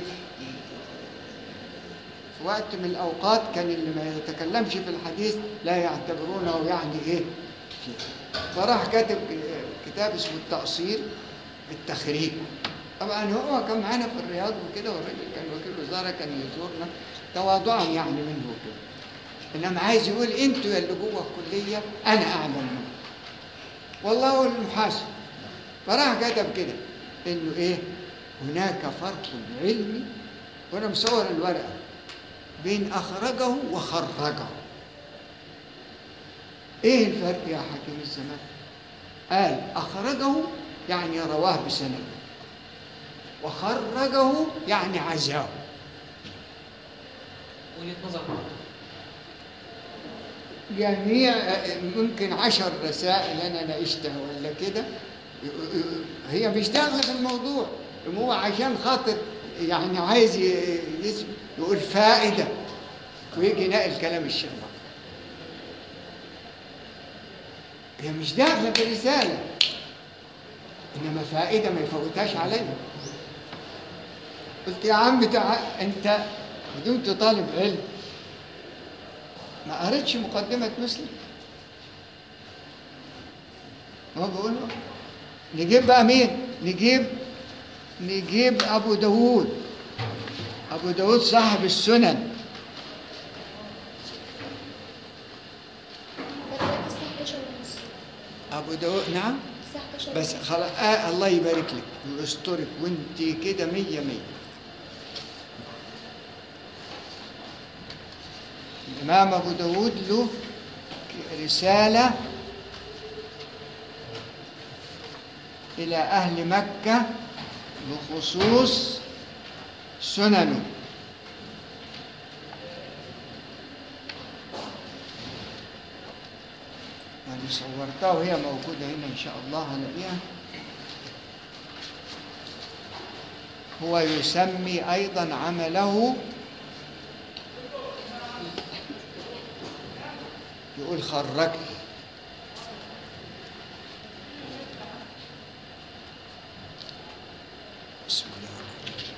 في وقت من الاوقات كان اللي ما يتكلمش في الحديث لا يعتبرونه يعني ايه شيء. فراح كاتب كتاب اسمه التقصير بالتخريج طبعا هو كان معانا في الرياض وكده والراجل كان وكيل وزاره كان يزورنا تواضعا يعني منه وكده انما عايز يقول انتوا يا اللي جوه الكليه انا اعلم منكم والله هو المحاسب فراح كتب كده انه ايه هناك فرق علمي وانا مصور الورقه بين اخرجه وخرجه ايه الفرق يا حكيم الزمان قال اخرجه يعني رواه بسند وخرجه يعني عزاه وجهة نظر جميع ممكن عشر رسائل انا ناقشتها ولا كده هي مش داخله في الموضوع هو عشان خاطر يعني عايز ي- يس- يقول فائده ويجي ناقل كلام الشيخ بكر. هي مش داخله في الرساله انما فائده ما يفوتهاش علينا قلت يا عم تعال انت دمت طالب علم ما قريتش مقدمة مسلم هو بيقول له نجيب بقى مين نجيب نجيب أبو داود أبو داود صاحب السنن بدأت الساعة 11 ونص أبو داود نعم الساعة 11 بس خلاص آه الله يبارك لك ويسترك وانت كده مية مية الإمام أبو داود له رسالة إلى أهل مكة بخصوص سننه يعني صورتها وهي موجودة هنا إن شاء الله هلاقيها هو يسمي أيضا عمله يقول خرجت بسم الله الرحمن الرحيم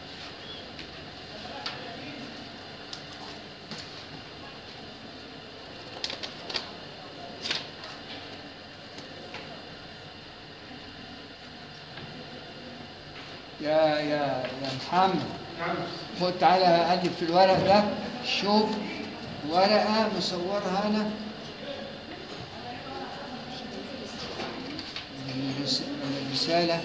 يا يا يا محمد خد تعالى قلب في الورق ده شوف ورقة مصورها أنا من الرس- من الرسالة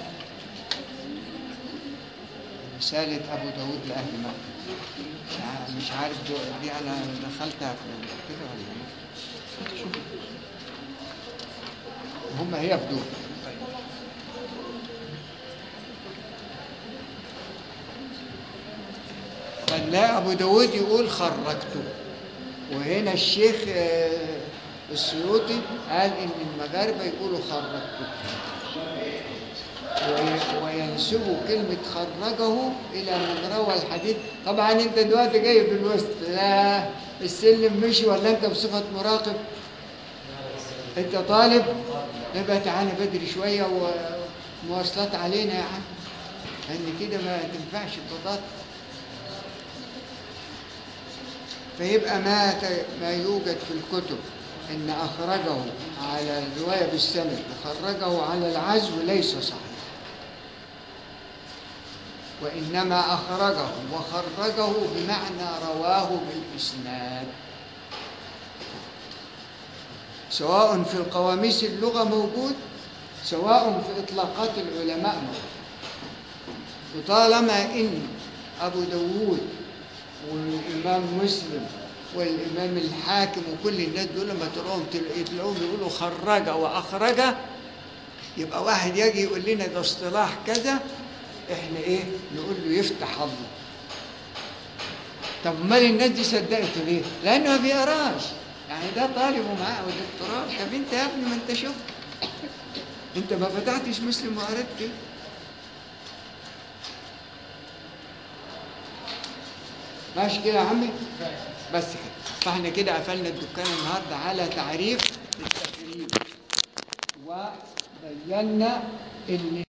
رسالة أبو داود لأهل مكة مش ع- مش عارف دو- دي أنا دخلتها في كده ولا إيه؟ شوف هم هي في دول فنلاقي أبو داود يقول خرجته وهنا الشيخ آه، السيوطي قال إن المغاربة يقولوا خرجته وي- وينسبوا كلمة خرجه إلى من روى الحديث طبعا أنت دلوقتي جاي في الوسط لا السلم مشي ولا أنت بصفة مراقب أنت طالب يبقى تعالى بدري شوية ومواصلات علينا يا عم لأن كده ما تنفعش البطاطا فيبقى ما ت- ما يوجد في الكتب ان اخرجه على الروايه بالسند وخرجه على العزو ليس صحيح وانما اخرجه وخرجه بمعنى رواه بالاسناد سواء في القواميس اللغه موجود سواء في اطلاقات العلماء موجود وطالما ان ابو داود والإمام مسلم والإمام الحاكم وكل الناس دول لما تلاقوهم تل- تلاقوهم يقولوا خرج وأخرج يبقى واحد يجي يقول لنا ده اصطلاح كذا احنا ايه نقول له يفتح الله طب امال الناس دي صدقته ليه؟ لأنه ما بيقراش يعني ده طالب ومعاه دكتوراه طب انت يا ابني ما انت شفت انت ما فتحتش مسلم وقريت كده ماشي كده يا عمي بس كده فاحنا كده قفلنا الدكان النهارده على تعريف التقريب وبينا ان